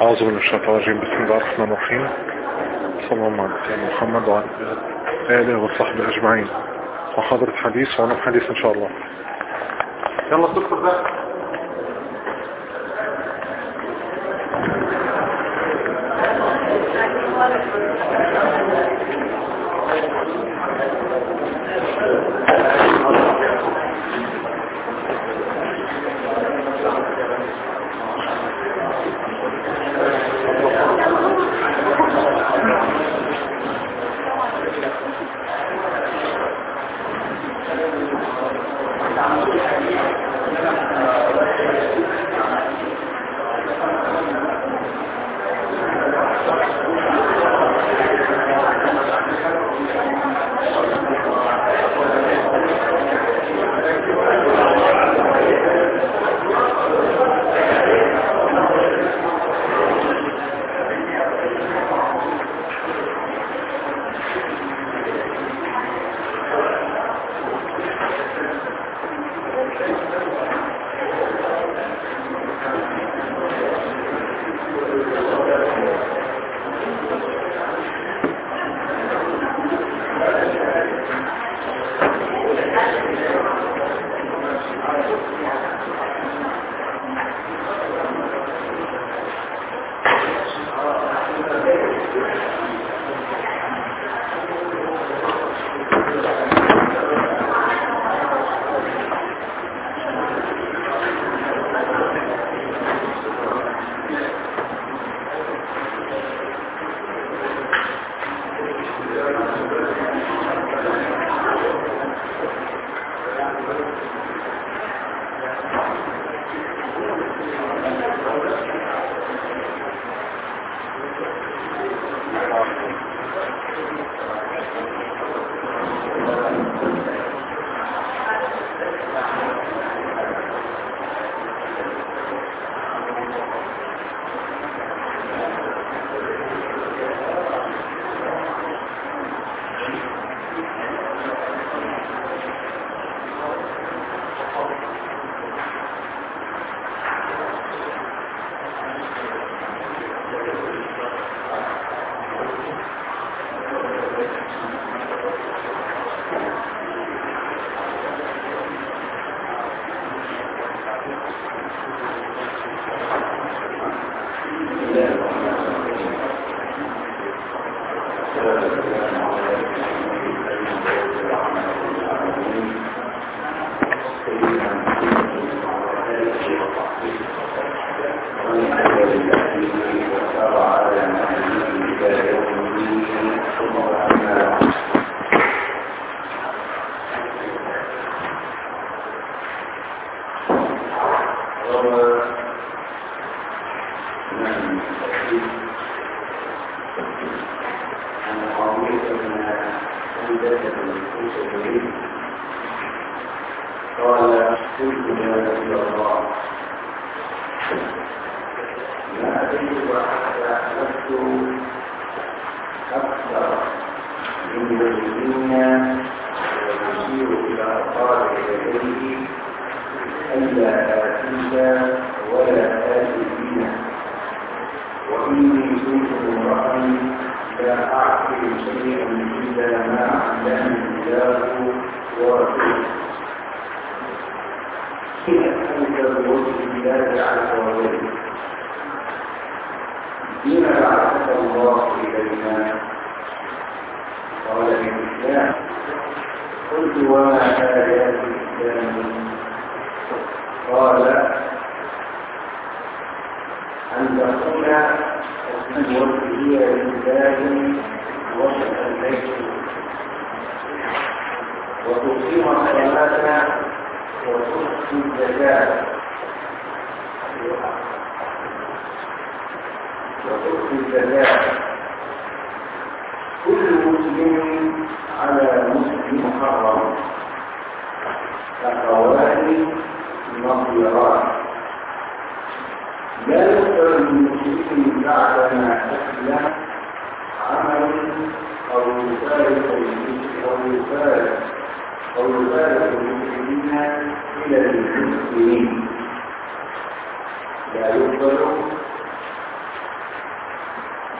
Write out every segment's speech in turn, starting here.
أعوذ بالله من الشيطان الرجيم بسم الله الرحمن الرحيم صلى الله على سيدنا محمد وعلى آله وصحبه أجمعين محاضرة حديث وأنا حديث إن شاء الله يلا الدكتور بقى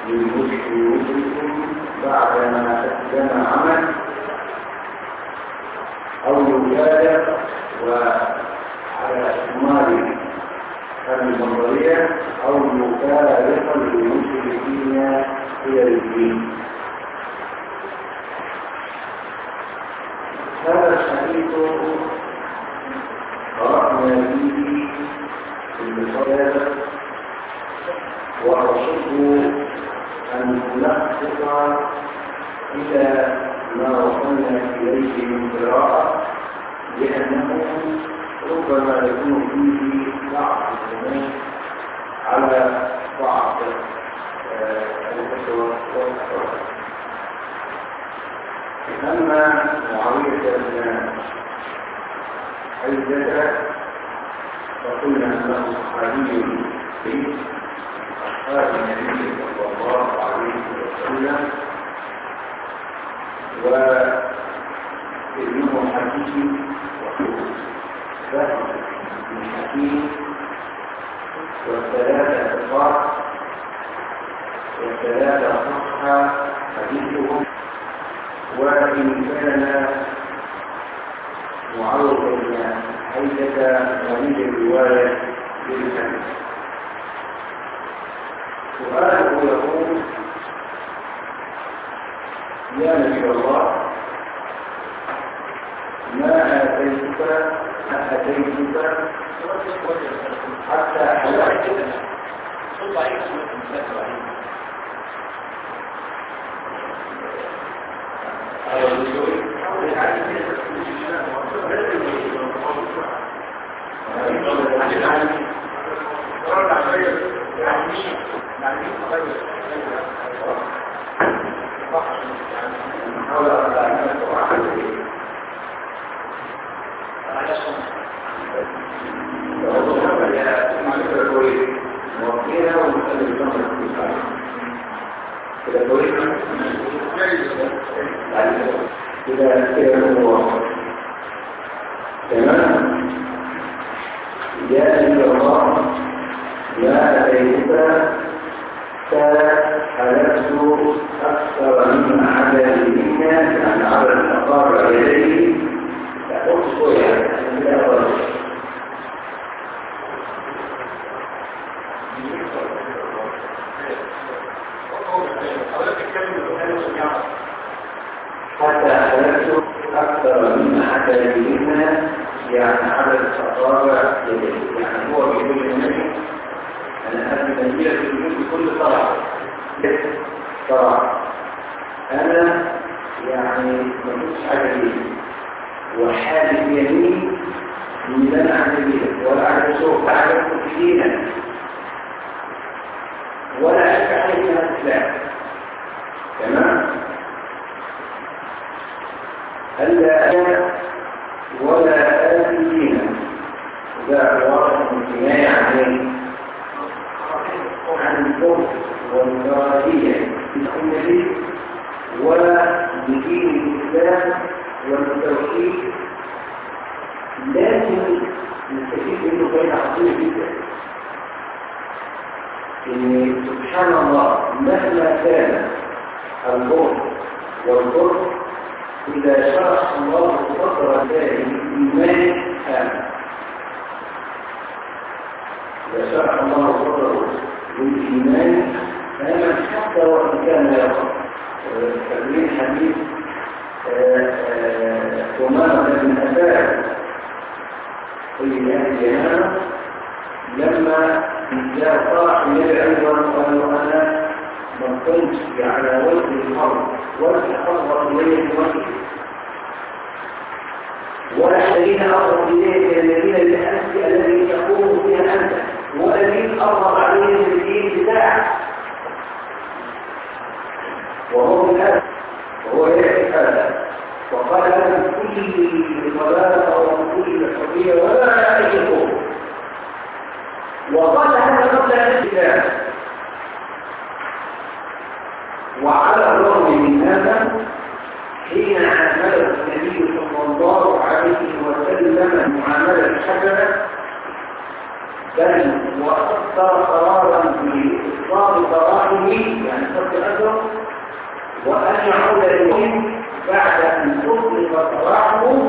لبيوتكم بعدما أسلم عمل أو يجادل وعلى إكمال المنظرية أو مكالفة للمشركين إلى الدين هذا الحديث قرأنا به في المصادر وأرشده أن نلخص إلى ما وصلنا إليه من قراءة لأنه ربما يكون فيه بعض الزمان على بعض الفتوى والأحوال أما معاوية بن حيدة فقلنا أنه صحابي في أصحاب النبي صلى الله عليه وسلم وابنه حكيم فهم من حكيم والثلاثة صفات والثلاثة صحة حديثهم وإن كان معروف بن حيدة غني الرواية للحديث سؤاله يقول يا نبي الله ما آتيتك ما آتيتك حتى حلقت تمام يا أيها الله لا أتيتك فحلفت أكثر من عددهن يعني على الأقار إليه فأقصر يعني لا أقصر حتى حلفت أكثر من عددهن يعني عدد الأقار إليه يعني هو بيقول للنبي أنا هذه نبيلة الوجود بكل صراحة صراحة أنا يعني ما كنتش حاجة ليه وحالي يمين من لا أنا عملية ولا أعرف سوق أعرف دينا ولا أشك عليه من الإسلام تمام ألا أنا ولا آتي دينا ده عبارة من كناية عليه عن الكفر والكراهية في النبي ولا بدين الإسلام والتوحيد لازم نستفيد منه فائدة عظيمة جدا إن سبحان الله مهما كان الكفر والكفر إذا شرح الله صدر ذلك الإيمان آمن إذا شرح الله صدره بالإيمان آمن حتى وإن كان يرى تكريم حديث ثمامة بن أساد في أهل اليمامة لما جاء صاح النبي أيضا قالوا أنا ما كنت على وجه الأرض ولا أقرب إليه بوجهي ولا الذين أقرب إليك الذين الأنت الذي تقوم فيها أنت والذين أقرب عليهم بالدين بتاعك وهو من هذا وهو يعرف هذا وقال هذا من كل الضلالة ومن كل الحرية ولا أي قوم وقال هذا قبل الإسلام وعلى الرغم من هذا حين عامله النبي صلى الله عليه وسلم معاملة حسنة بل وأكثر قرارا بإصرار ضرائه يعني صد الأجر وأن يعود إليهم بعد أن أطلق صلاحه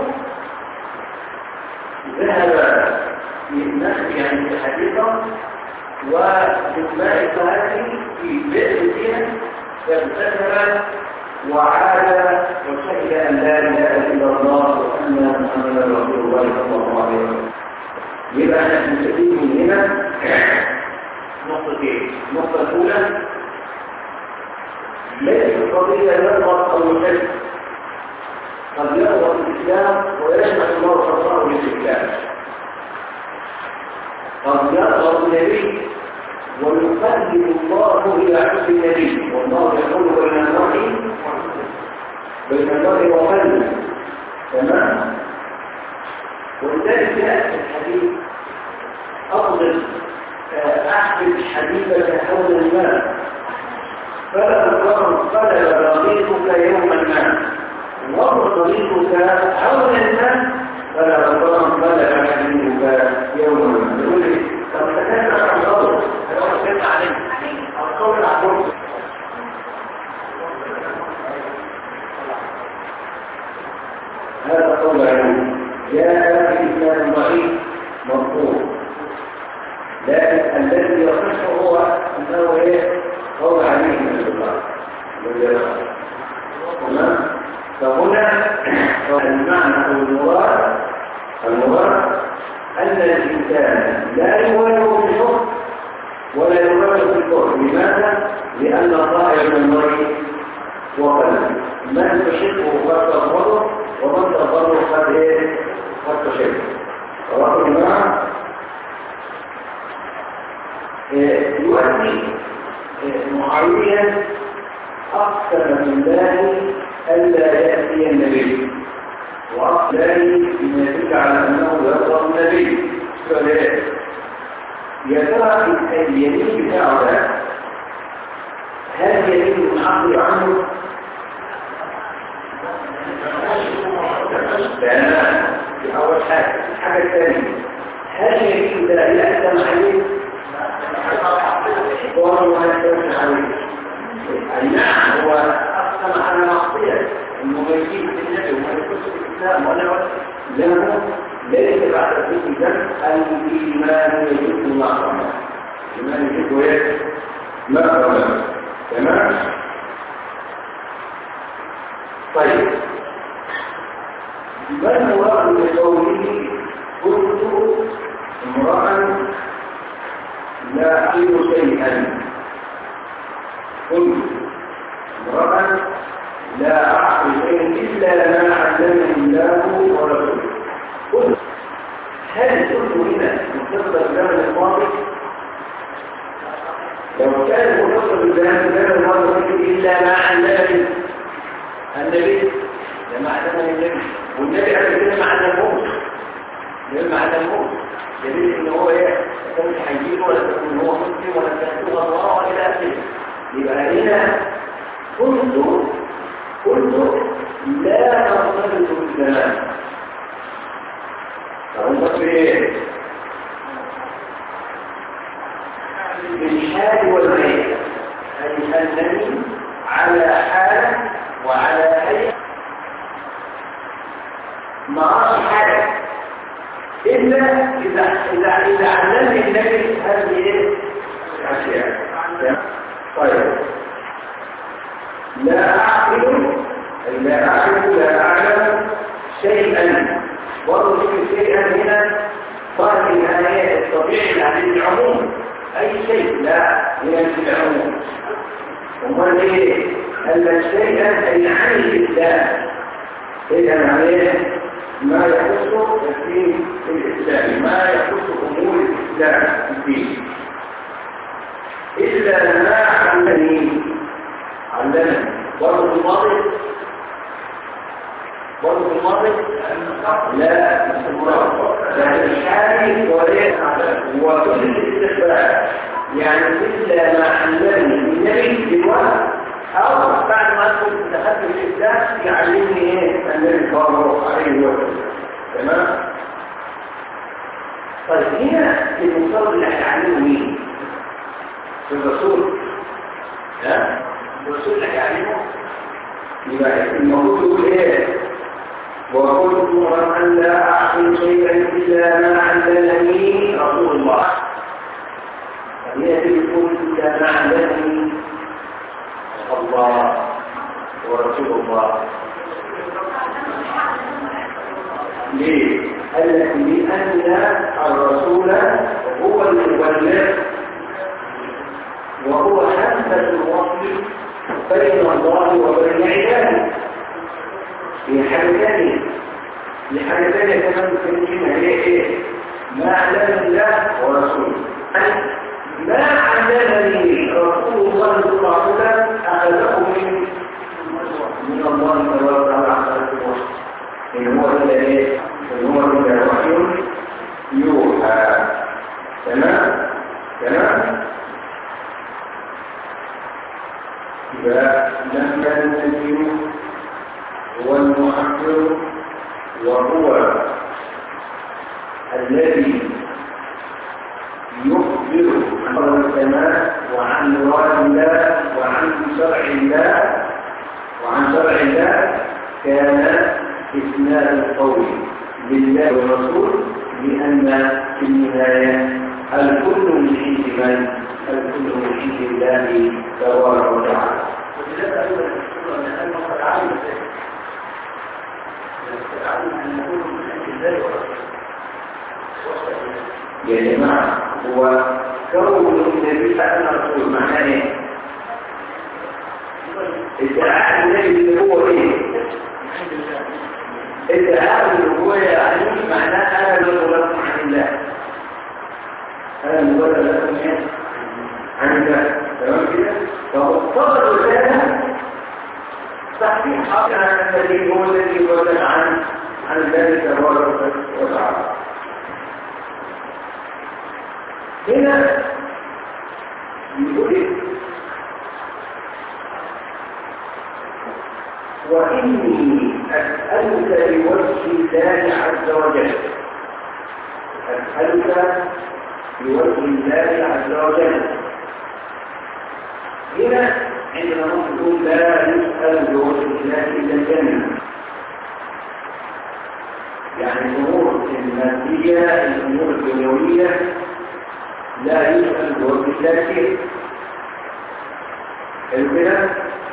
ذهب للناس يعني في الحديقة وجماء صلاته في بئر فيها فابتسم وعاد وشهد أن لا إله إلا الله وأن محمدا رسول الله صلى الله عليه وسلم يبقى احنا نستفيد من هنا نقطتين النقطة الأولى ليس القضية يضغط أو يشد قد يضغط الإسلام ويجمع الله صلى للإسلام قد يضغط النبي ويقلب الله إلى حب النبي والله يقول بين المرء بين المرء وقلبه تمام ولذلك جاء في الحديث أفضل أحبب حبيبك حول الماء فلا تقرر فلا رغيتك يوما ما وضريتك حول الماء فلا تقرر فلا حبيبك يوما ما يقول لي طب تكلم عن الله هو تكلم عليه القول عن هذا قول عليه جاء في إسلام ضعيف مرفوض لكن الذي يصح هو أنه إيه قول عليه من الله تمام فهنا المعنى أو المراد المراد أن الإنسان لا يواجه بالحكم ولا يواجه بالكفر لماذا؟ لأن الظاهر من المرء وقلبه من تحبه قد تظهره ومن تظهره قد ايه؟ قد تحبه رواه الجماعة يؤدي معاوية أقسم بالله ألا يأتي النبي وأقسم بما يدل على أنه يرضى النبي سؤال يا ترى اليمين بتاعه ده هل يمين منعقد عنه؟ تمام دي أول حاجة الحاجة الثانية هل يمين ده يأتم عليه؟ وهو يأتم عليه أي نعم هو أقسم على معصية إنه ما يجيب في النبي وما يخش في الإسلام ولا ولا لا ليس بعد ذلك ذنب الإيمان يجب ما قبل الإيمان يجب إيه؟ ما قبل تمام طيب ما المراد بقوله كنت امرأ لا أعلم شيئا كنت امرأ لا أعقل شيئا إلا ما علمني الله ورسوله قلت هل كنت هنا متصل بالزمن الماضي؟ لو كان متصل بالزمن الماضي إلا ما علمني النبي لما علمني النبي والنبي قال كده ما علمهمش ليه ما علمهمش دليل ان هو ايه كان هيجيبه ولا تكون هو مسلم ولا تكون الله والى اخره يبقى هنا كنت كنت لا ارتبط بالزمان فارتبط بايه بالحال والهيئه اي انني على حال وعلى هيئه ما أعرف حاجة إلا إذا إذا إذا علمني النبي هذه إيه؟ أشياء طيب لا أعقل لا أعقل لا أعلم شيئا برضه شيئا هنا صار في النهاية الطبيعي عن العموم أي شيء لا ينفي العموم ومن إيه؟ أن شيئا أي عن الإسلام إذا عليه ما يخص الدين الإسلامي ما يخص أمور الإسلام في الدين إلا ما علمني علمني برضه في الماضي برضه في الماضي لا استمرار لكن الحالي وليس وكل الاستخبار يعني إلا ما علمني النبي دلوقتي أو بعد ما أدخل دخلت في الإسلام يعلمني إيه النبي صلى الله عليه وسلم تمام؟ طيب هنا المصاب اللي هيعلمه مين؟ الرسول ها الرسول اللي هيعلمه يبقى المفروض يقول ايه وكنت مرا لا اعقل شيئا الا ما علمني رسول الله فهي تقول الا ما علمني الله ورسول الله ليه؟ قال لك لأن الرسول هو المبلغ وهو همزة الوصل بين الله وبين عباده في حاجة ثانية في حاجة ثانية كمان تنجمها هي ايه؟ ما علم الله ورسوله ما علمني رسول الله صلى الله عليه وسلم أخذه من من الله تبارك وتعالى على الوحي إن هو إلا إيه؟ إن هو إلا وحي يوحى تمام؟ تمام؟ يبقى لما النبي هو المحكم وهو الذي يخبر عن السماء وعن مراد الله وعن شرع الله وعن شرع الله كان إسناد القول لله والرسول لأن في النهاية الكل من عند من؟ الكل من عند الله تبارك وتعالى. ولذلك أيضا يقول أن أنه قد علم ذلك. قد علم أن الكل من عند الله ورسوله. يا جماعة هو كون النبي أن الرسول معناه إيه؟ ادعاء النبي اللي هو إيه؟ ادعاء اللي هو يعني معناه أنا بلغ لكم عن الله أنا بلغ لكم إيه؟ عن الله تمام كده؟ فمقتضى الرسالة تحقيق حق عن النبي هو الذي يبلغ عن عن الله تبارك وتعالى هنا يقول إيه؟ وإني أسألك بوجه الله عز وجل أسألك بوجه الله عز وجل هنا عندما نقول لا يسأل بوجه الله إلا الجنة يعني الأمور المادية الأمور الدنيوية لا يسأل بوجه الله شيء كده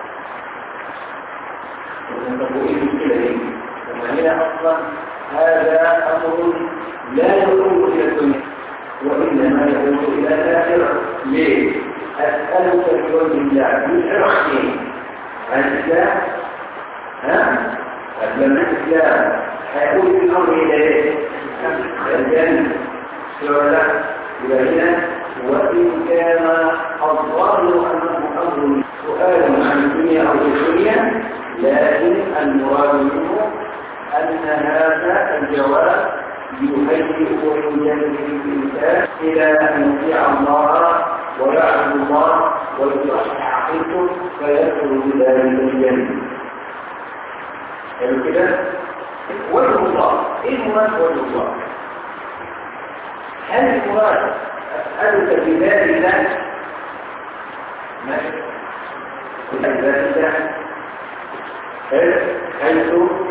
وإن كده ليه وهي أصلا هذا أمر لا يقوم إلى الدنيا وإنما يقوم إلى الآخرة ليه؟ أسألك بوجه الله يشعر عن عن الإسلام ها؟ قبل ما الإسلام هيقول في الأمر إلى إيه؟ الجنة سورة لا يبقى هنا وإن كان الظاهر أنه أمر سؤال عن الدنيا أو الدنيا لكن المراد منه أن هذا الجواب يهيئ ويجنب الإنسان إلى أن يطيع الله ويعبد الله ويصحح عقيدته فيدخل بذلك الجنة. حلو كده؟ وجه الله، إيه المراد وجه الله؟ هل المراد أسألك بذات الله؟ ماشي. بذات الله حيث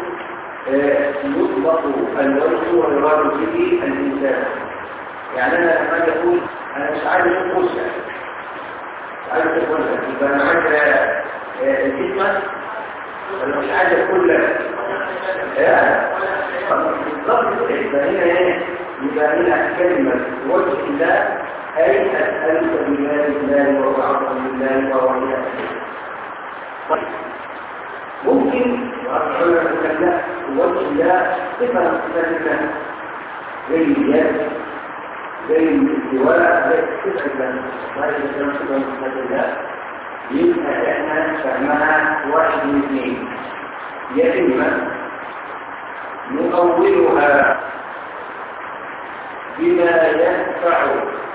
يطلق الوجه ويراد به الإنسان يعني أنا لما يقول أنا مش عايز أقول مش عايز أقول يبقى أنا عايز الكلمة ولا مش عايز أقول لك بالضبط يبقى هنا إيه؟ يبقى هنا كلمة وجه الله أي أسألك بمال الله وبعظم الله ووحي ممكن العلماء تتكلم وجه الله صفة صفة زي اليد زي الاستواء زي صفة الله وهذه الكلام صفة صفة الله يبقى احنا فهمها واحد من اثنين يا اما نطولها بما يدفع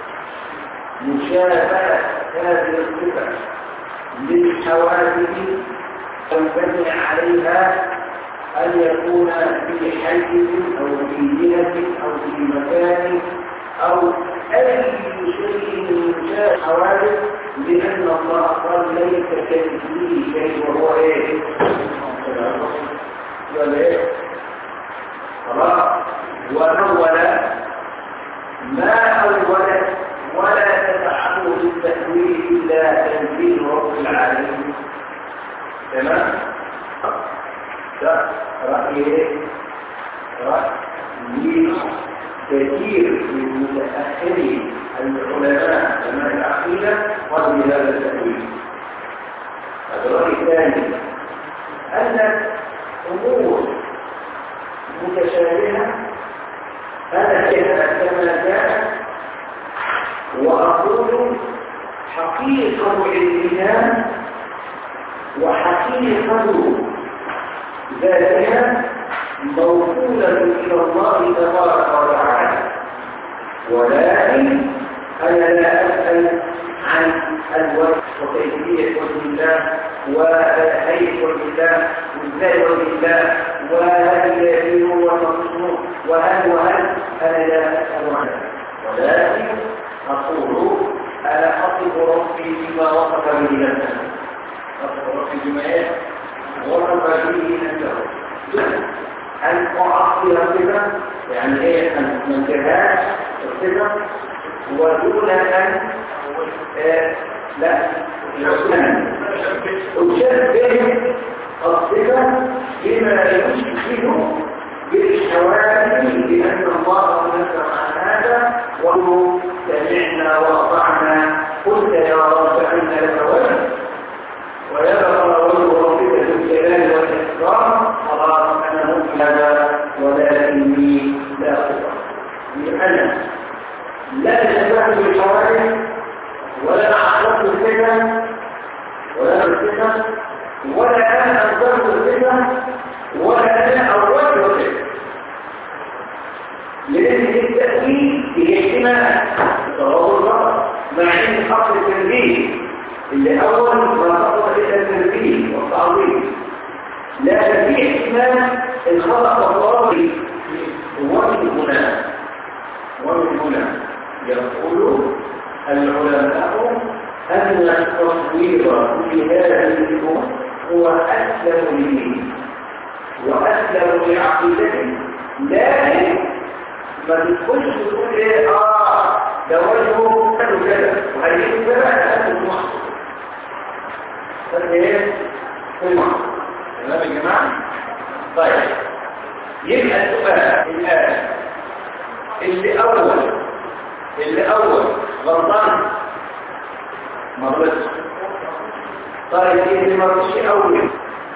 مشابهة هذه الصفة للحوادث تنبني عليها أن يكون في حيز أو في جهة أو في مكان أو أي شيء من شاء حوادث لأن الله قال ليس كمثله شيء وهو إيه؟ ولا إيه؟ خلاص وأول ما أول ولا تفعله بالتأويل إلا تنزيل رب العالمين تمام؟ ده رأي إيه؟ رأي كثير من متأخري العلماء علماء العقيدة قالوا بهذا التأويل الرأي الثاني أن أمور متشابهة أنا كما كانت وأقول حقيقة علمها وحقيقة ذاتها موصولة إلى الله تبارك وتعالى ولكن أنا لا أسأل عن الوجه وكيفية وجه الله وهيئة وجه الله وازاي وجه الله وهل يدين وتصنع وهل وهل أنا لا أسأل عنه ولكن أقول أنا أصف ربي بما وصف به نفسه أصف ربي بما إيه؟ وصف به نفسه أن أعطي الصفة يعني إيه أن منتهاش الصفة ودون أن آه لا أن أشبه الصفة بما يشبه بالحوادث لأن الله نزل عن هذا وهو سمعنا وأطعنا قلت يا رب أن لك وجه ويبقى وجه ربك ذو الجلال والإكرام خلاص أنا مؤمن هذا ولكني لا أقدر لأنا لا شبهت بالحوادث ولا أعرفت الفتن ولا الفتن ولا أنا أنظرت الفتن ولا أنا أولت الفتن لأن التأويل هي احتمال تواضع مع أن حق التنبيه اللي أول ما تقصد إلى التنبيه والتعظيم لكن في احتمال الخطأ الضاري ومن هنا ومن هنا يقول العلماء أن التصوير في هذه الأمور هو أسلم لدين وأسلم لعقيدته لكن ما تدخلش تقول ايه اه ده وجهه كانوا كده وهيجي كده هتاخد محصول بس ايه في المحصول تمام يا جماعه طيب يبقى السؤال الان اللي اول اللي اول غلطان ما غلطش طيب اللي ما غلطش اول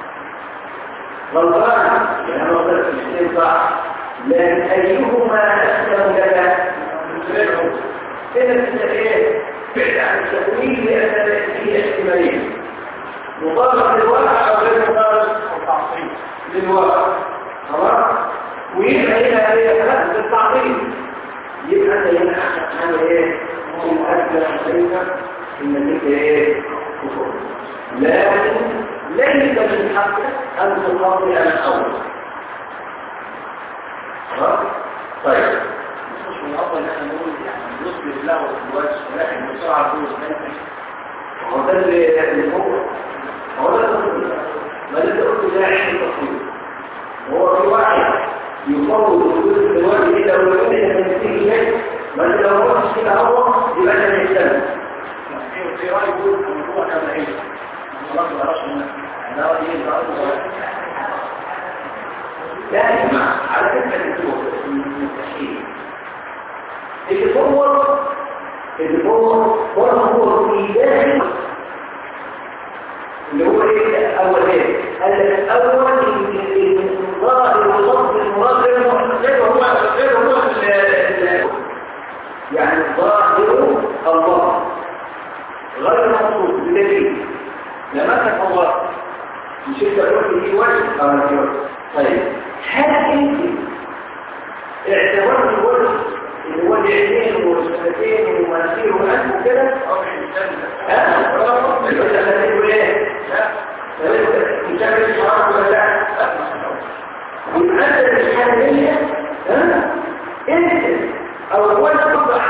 غلطان يعني ما غلطش الاثنين صح لكن أيهما أسلم لك هنا التسألين بعد عن التأويل لأن فيه احتمالين مطابق للواقع أو غير مطابق للواقع خلاص ويبقى هنا هي خلاص بالتعطيل يبقى أنت هنا أحسن إيه مؤثر عليك إن فيك إيه كفر لكن ليس من حقك أن تقاضي على الأول طيب مش من الافضل ان احنا نقول يعني نصبر له والزواج ولكن بسرعه نقول هو ده اللي هو هو ده ما اللي قلت ده عين التصوير هو في واحد يفوض وجود الزواج الا لو يقول ان فيه شيء ما انت لو قلت كده هو يبقى انت مهتم في راي يقول الموضوع كان ايه؟ خلاص ما اعرفش انا رايي ايه لا يا جماعة على فكرة المستحيل اللي هو اللي هو هو هو في داخل اللي هو ايه اول ايه الاول الظاهر واللفظ المراد غير هو غير هو يعني الظاهر الله غير مقصود بدليل لما كان الله مش انت قلت في وجه اه طيب هل انت اعتبرت الوجه اللي هو العينين والشفتين والمناخير والانف وكده ها ولا خليته ايه مشابه الشعار ولا لا يبقى انت الحاليه ها انت او الوجه تطلع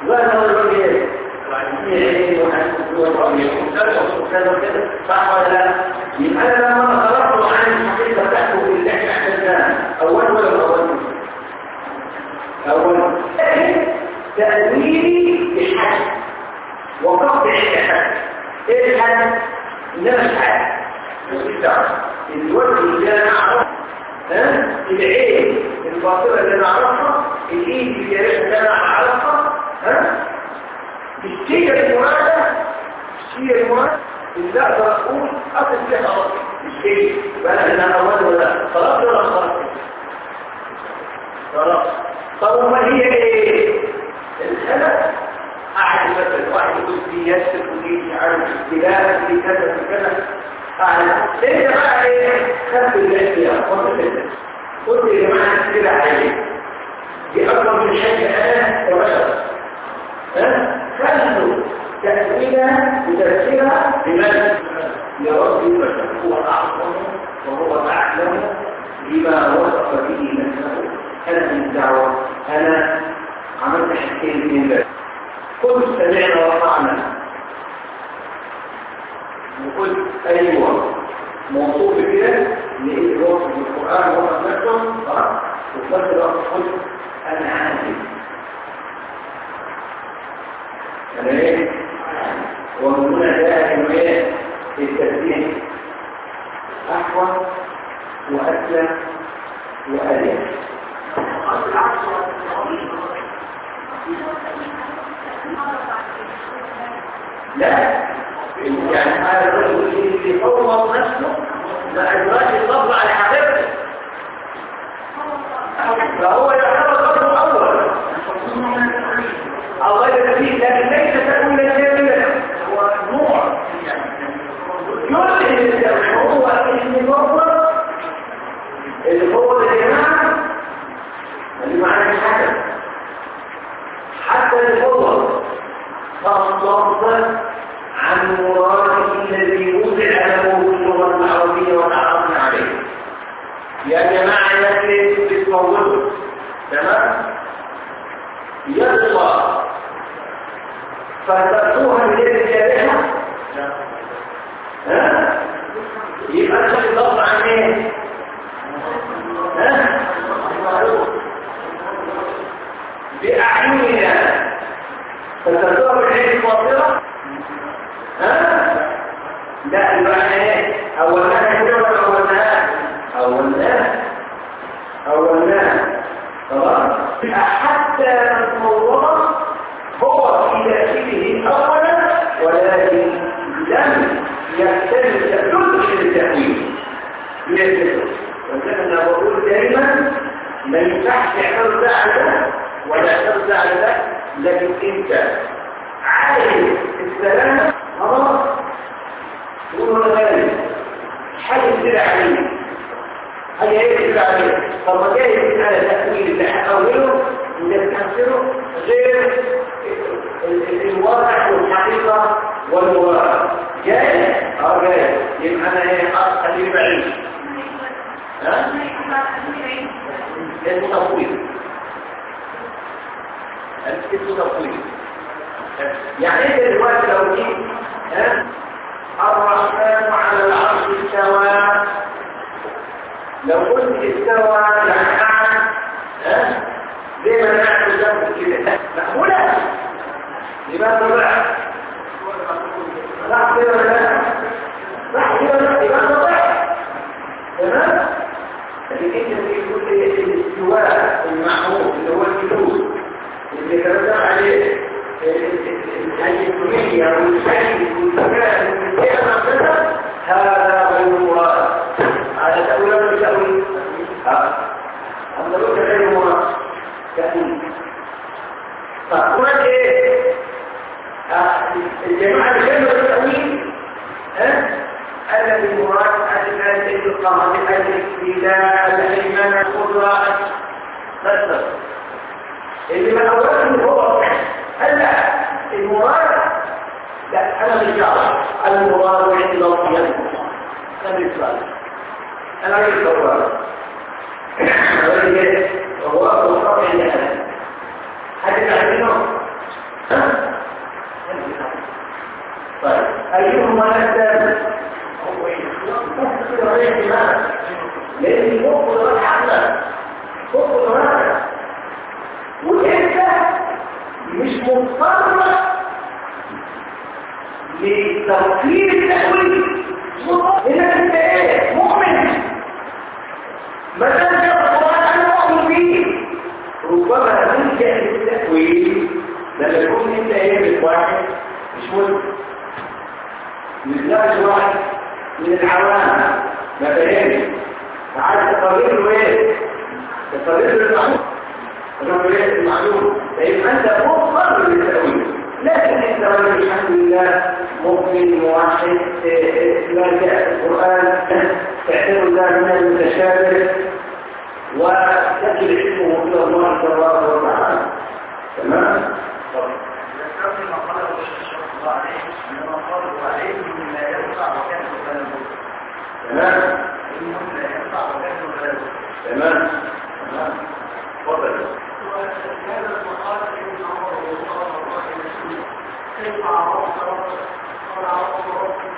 لا هو الرجل صح ولا لا؟ يبقى انا لما خرجت عن الحقيقه بتاعته اللي احنا احتاجناها اول ولا اول؟ اول تأويلي الحد وقطع الحد ايه الحد؟ ان انا مش عارف مش دعوه الوجه اللي انا اعرفه ها العين الباطله اللي انا اعرفها الايد الجارحه اللي انا اعرفها ها الشيء المرادة الشيء المرادة اللي اقدر اقول اصل فيها خلاص الشيء بقى انا اول ولا خلاص ولا خلاص خلاص طب وما هي ايه الخلق قاعد مثلا واحد يقول دي يسر ودي مش عارف استلاف ودي كذا في كذا قاعد انت بقى ايه خدت الاختيار قلت يا جماعه كده عليه دي اكبر من شيء انا كبشر خلوا تأثيرا وتأثيرا لمن لرب هو أعظم وهو أعلم بما وصف به نفسه أنا من الدعوة أنا عملت حكين من الله قل سمعنا وطعنا وقلت أيوة موصوف كده لإيه وصف القرآن وصف نفسه وفي نفس الوقت قلت أنا عادل تمام ومن هنا جاء كمية التسبيح أحوى وأسلم وأليم لا يعني هذا الرجل اللي فوض نفسه ما أدراك الصبر على حقيقته فهو يعتبر رجل أول الله يكفيه لكن ليس تكوينا كاملا هو نوع يلهم هو المفضل اللي هو الجماعة اللي معنى الحكم حتى المفضل فالله عن مراده الذي وضع له في اللغة العربية وتعرفنا عليه يا جماعة يكفي تتفوضوا تمام يطلع فتأتوها من يد الجارحة ها يبقى انت بتضغط عن ايه ها بأعيننا فتأتوها من يد الباطلة ها لا يبقى ايه اولناها كده ولا اولناها اولناها اولناها خلاص حتى الموضوع هو في تأثيره أولا ولكن لم يختلف جزء التأويل يجب ولكن أنا بقول دائما ما ينفعش تعمل ده على ده ولا تعمل ده على ده لكن انت عايز السلامة خلاص تقول له غالي حاجة كده عليه هي ايه كده عليه طب ما جاي على التأويل اللي هحوله اللي بتحصله غير الواقع والحقيقة والمباراة جاي اه جاي يبقى انا ايه خليه بعيد ها اسمه تفويض اسمه تفويض يعني انت دلوقتي لو جيت ها الرحمن على العرش استوى لو قلت استوى يعني قاعد ها زي ما نعمل جنب كده مقبولة لماذا ضع صح كده ولا لا صح كده ولا لا لماذا ضع تمام لكن انت بتقول ايه الاستواء المعروف اللي هو الجلوس اللي ترتب عليه الحيثية والحيث والمكان والمكان هذا غير مراد هذا تأويل ولا تأويل؟ ها هذا لو غير مراد تأويل فهناك ايه الجماعة الكلمة التأويل ها أن المراد أن الإلقاء الاستيلاء الأيمان القدرة بس اللي ما أوله هو هلا المراد لا أنا مش دعوة المراد عند الله يد أنا مش دعوة أنا مش دعوة هو هو قطع النهاية هذا تعلمه طيب أيهما أكثر؟ لأن فوق قدرات حقنا فوق قدراتك وانت مش مضطر لتوفير التأويل انك انت ايه مؤمن ما دام جاء القرآن انا مؤمن به ربما تلجأ للتأويل لما يكون انت ايه واحد مش مسلم مش واحد من العوام ما فهمش عايز تقرر له ايه تقرر له المعلوم تقرر له المعلوم فيبقى انت مضطر للتأويل لكن انت رجل الحمد لله مؤمن موحد ما جاء في القرآن تعتبر الله من المتشابه وتجد اسمه الى الله تبارك وتعالى تمام؟ ذكرت ما قاله الشيخ الله عليه انما قاله عليه من لا ينفع وكان بلده تمام انه لا ينفع وكان بلده تمام تمام تفضل وهذا المقال ابن عمر رضي الله عنه كيف عرفت ربك قال عرفت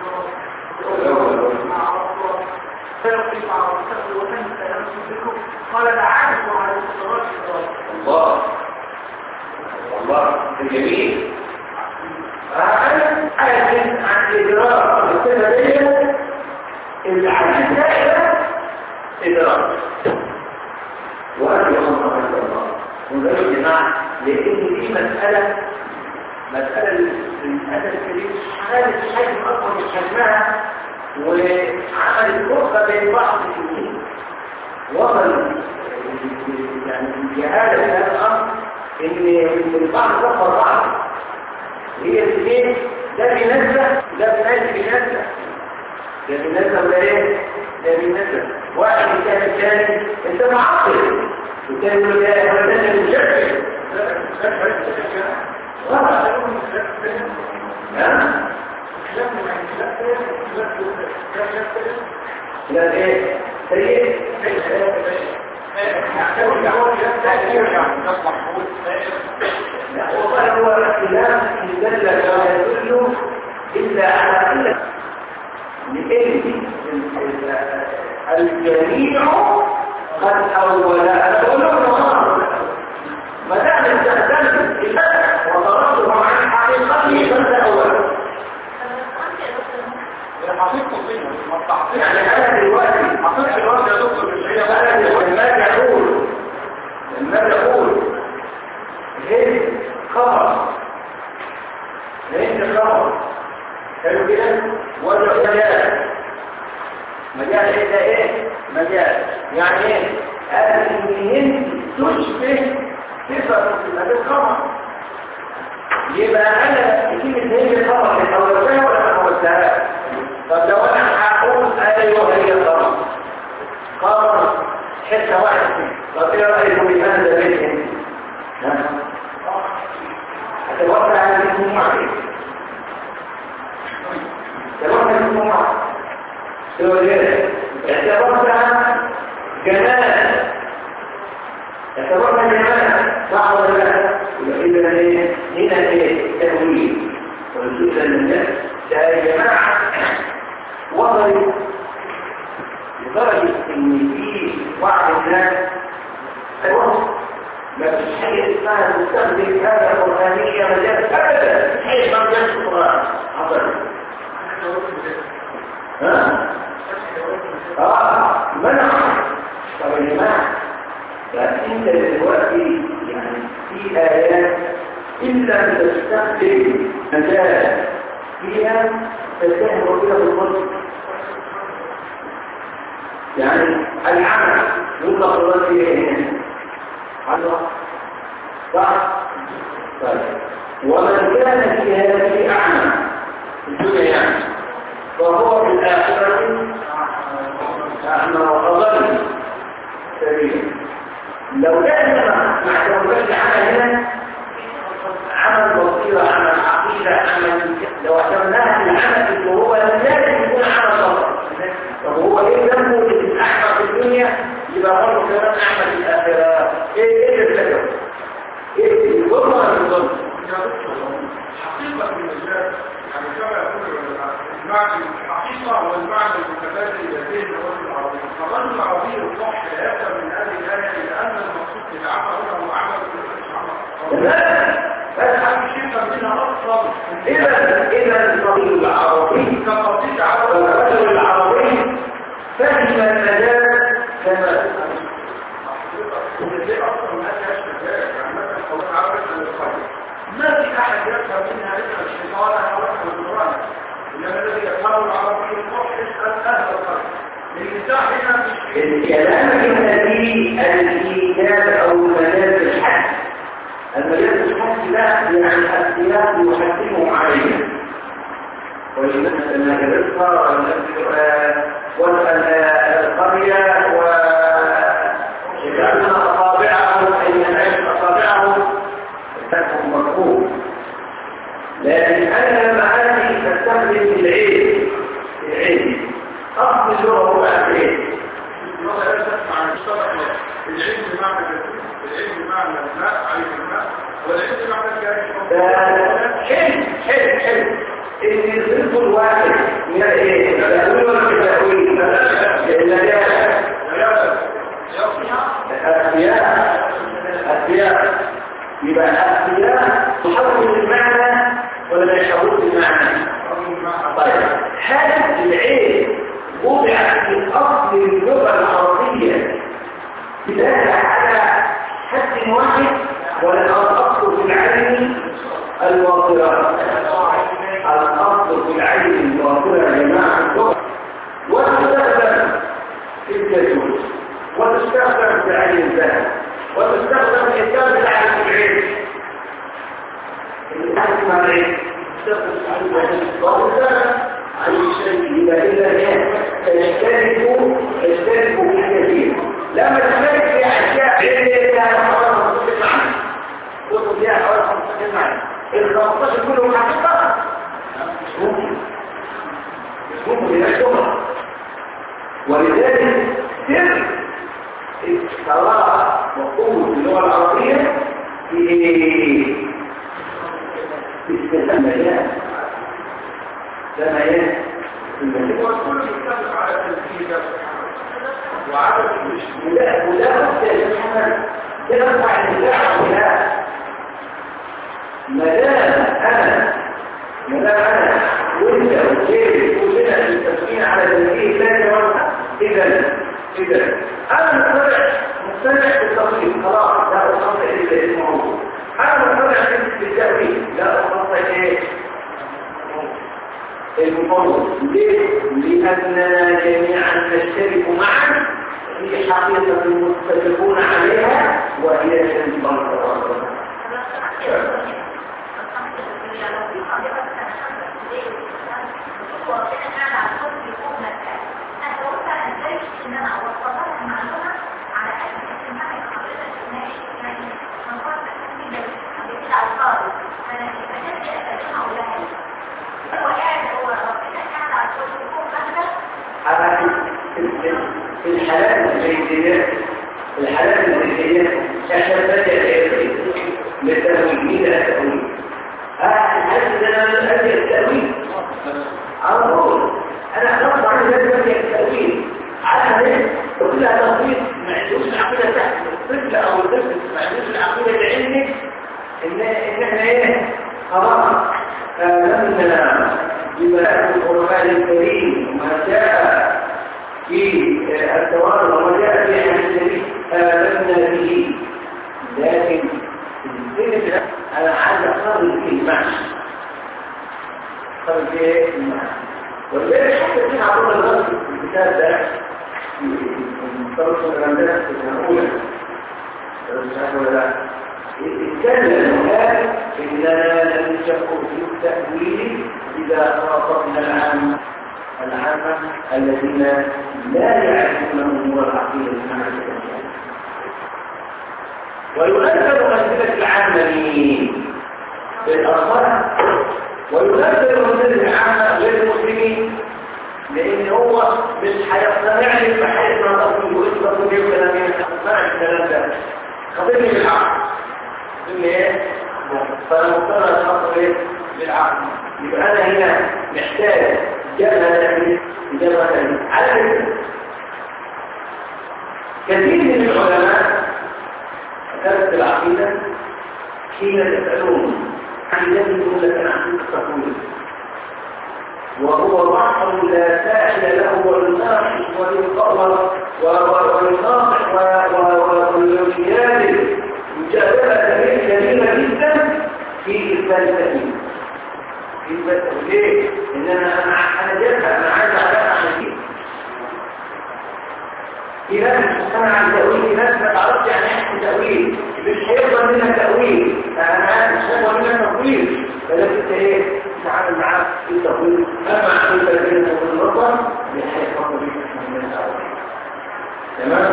ربك مع ربك فيقف عرفته وتنسى نفسه بكم قال لا عارف على الصلاه الله الله جميل أنا أعلم عن إدراك السببية العجز دائما إدراك وأنا يخلق عند الله وذلك جماعة لأن دي مسألة مسألة للأسف الكبير خالد حجم أكبر من حجمها وعملت فرقة بين بعض المسلمين وصل يعني الجهالة في هذا الأمر إن البعض كفر بعض هي الاثنين ده بينزل ده بينزل بينزل ده بينزل ولا ايه؟ ده بينزل واحد كان الثاني انت معطل والثاني يقول لا هو ده اللي مجرد لا ايه؟ سيء لا والله هو الاختلاف دل لا يدل الا على قله لان الجميع قد اول انا بقول لكم ما دام استخدمت الفتح وضربته عن حقيقته فانت اول يعني انا دلوقتي انا دلوقتي ما يقول لما يقول هي خبر لان الخبر حلو كده وضع مجال مجال ايه ده ايه مجال يعني ايه قال ان انت تشبه صفه هذا الخبر يبقى انا كلمه هي خبر حولتها ولا ما حولتهاش طب لو انا هقول ايوه هي خبر خبر حته واحده طب ايه رايكم بهذا البيت هتوقع على الاسم واحد توقع الاسم واحد اعتبرتها جمال اعتبرتها جمال صح ولا لا؟ يبقى اذا ايه؟ هنا ايه؟ تأويل ورسول الناس يا جماعة وصلت لدرجة ان في بعض الناس الوصف ما فيش حاجة اسمها تستخدم هذا القرآنية مجال أبدا مفيش حاجة اسمها مجال القرآن حصل ها؟ اه منع طب يا جماعة فأنت دلوقتي يعني في آيات إلا أن تستخدم مجال فيها تتهم ربنا بالقدس يعني العمل يطلق الله فيه هنا الله صح طيب ومن كان في هذه أعمى في الدنيا يعني فهو في الآخرة أعمى وأضل سبيلا لو كان مع توبة العمل هنا عمل بصيرة عمل عقيدة عمل لو اعتمناها في العمل اللي هو لازم يكون عمل بصر طب هو ايه ذنبه اللي احمى في الدنيا يبقى برضه كمان احمى في الاخره ايه ايه الفكره ايه الظلم ولا الظلم حقيقة المجال يعني كما يقول العلماء المعنى الحقيقة والمعنى المتبادل لديه الرجل العربي فالرجل العربي الصح لا يفهم من هذه الآية إلا أن المقصود بالعمل هنا هو عمل وليس عمل بس حد شيء منها أصلا إذا إذا الرجل العربي كقصيد عربي الرجل العربي فهم المجال كما ازاي اصلا ما فيهاش مجال يعني مثلا قوات عربية للخير ما في احد يفهم منها الا الشيطان او يفهم القران انما الذي يفهم العربي الصح يسال اهل الخير النساء هنا مش الكلام الذي الإيجاب أو المجال الحد المجال الحد لا يعني السياق يحكمه عليه ولمثل الرزق والقرية وجعلنا أصابعه أي نعيش أصابعه فهم مفهوم لكن أنا معاني تستخدم العلم العلم أصل اللغة هو العلم اللغه لا تسمع عن الشرع العلم بمعنى الجسم العلم بمعنى الماء عليه الماء والعلم بمعنى الجاري حلو حلو حلو ان الرزق الواحد من الايه التأويل ولا التأويل المجال الأسياء الأسياء يبقى الأسياء تحول المعنى ولا لا يحول المعنى طيب هل العين وضعت في أصل اللغة العربية بداية على حد واحد ولا الأصل في العلم الواطرة الأصل في العلم الواطرة يا جماعة اللغة وتستخدم في الجاسوس وتستخدم في علم الذهب وتستخدم في إنتاج العلم العلم الحكم عليه أي شيء إذا إذا تشتركوا تشتركوا في كثير لما تشترك في أشياء علمية لها حوالي 15 معنى وصل فيها حوالي 15 معنى ال 15 كلهم حقيقة مش ممكن مش ممكن ينشرها ولذلك سر الصلاة وقوة اللغة العربية في في استخدام زمان والكل يتفق على تنفيذ وعدد مش ولا ولا بد يا محمد ترفع النزاع ولا ما دام انا ما دام انا وانت وغيري كلنا متفقين على تنفيذ لا يرفع اذا اذا انا مقتنع مقتنع بالتوحيد خلاص لا اخطئ الا اسمه انا مقتنع بالتاويل لا اخطئ ايه المفوض ليه؟ لأننا جميعا نشترك معا في حقيقة متفقون عليها وهي شريطة في الحالات الزيتية الحالات الزيتية أشبت التأويل للتأويل إلى التأويل الحالات اللي أنا أدي التأويل أقول أنا أخلص عن ذلك التأويل على ذلك وكلها تأويل ما عندوش العقيدة تحت الطفل أو الطفل ما عندوش العقيدة العلمي إن إن إحنا إيه خلاص آمنا بما القرآن الكريم ما جاء في التوارد وما جاء في حديث آمنا به لكن الفكرة أنا عايز أخرج في المعنى أخرج في المعنى ولذلك حتى في عبد الله في الكتاب ده في طرق الغندرة في الأولى ولا لا اتكلم وقال إننا ننشق في التأويل إذا خاطبنا العامة العامة الذين لا يعرفون أمور العقيدة المعنى وينزل منزلة العامة بالأطفال وينزل منزلة العامة للمسلمين لأن هو مش هيقتنع لي بحيث ما تقول وإنت تقول يوم كلامين هتقتنع بالكلام ده خطيبني بالحق اللي ايه فانا مضطر اتحط ايه بالعقل يبقى انا هنا محتاج جبهه ثانيه جبهه ثانيه على فكره كثير من العلماء درس العقيده حين تسالون عن الذي يقول لك انا عندي التقويم وهو بحر لا ساحل له والناقش والقمر والناقش والجياد مجادلة كبيرة جدا في إثبات التأمين في إثبات ليه؟ إن أنا أنا جبهة أنا عايز أعرف عن دي في ناس مستمع عن تأويل في ناس ما تعرفش يعني ايه تأويل مش هيفضل منك تأويل أنا عارف مش هيفضل منك تأويل فلازم انت ايه تتعامل معاه في التأويل أما عن تأويل الوطن بحيث بيك من الأول تمام؟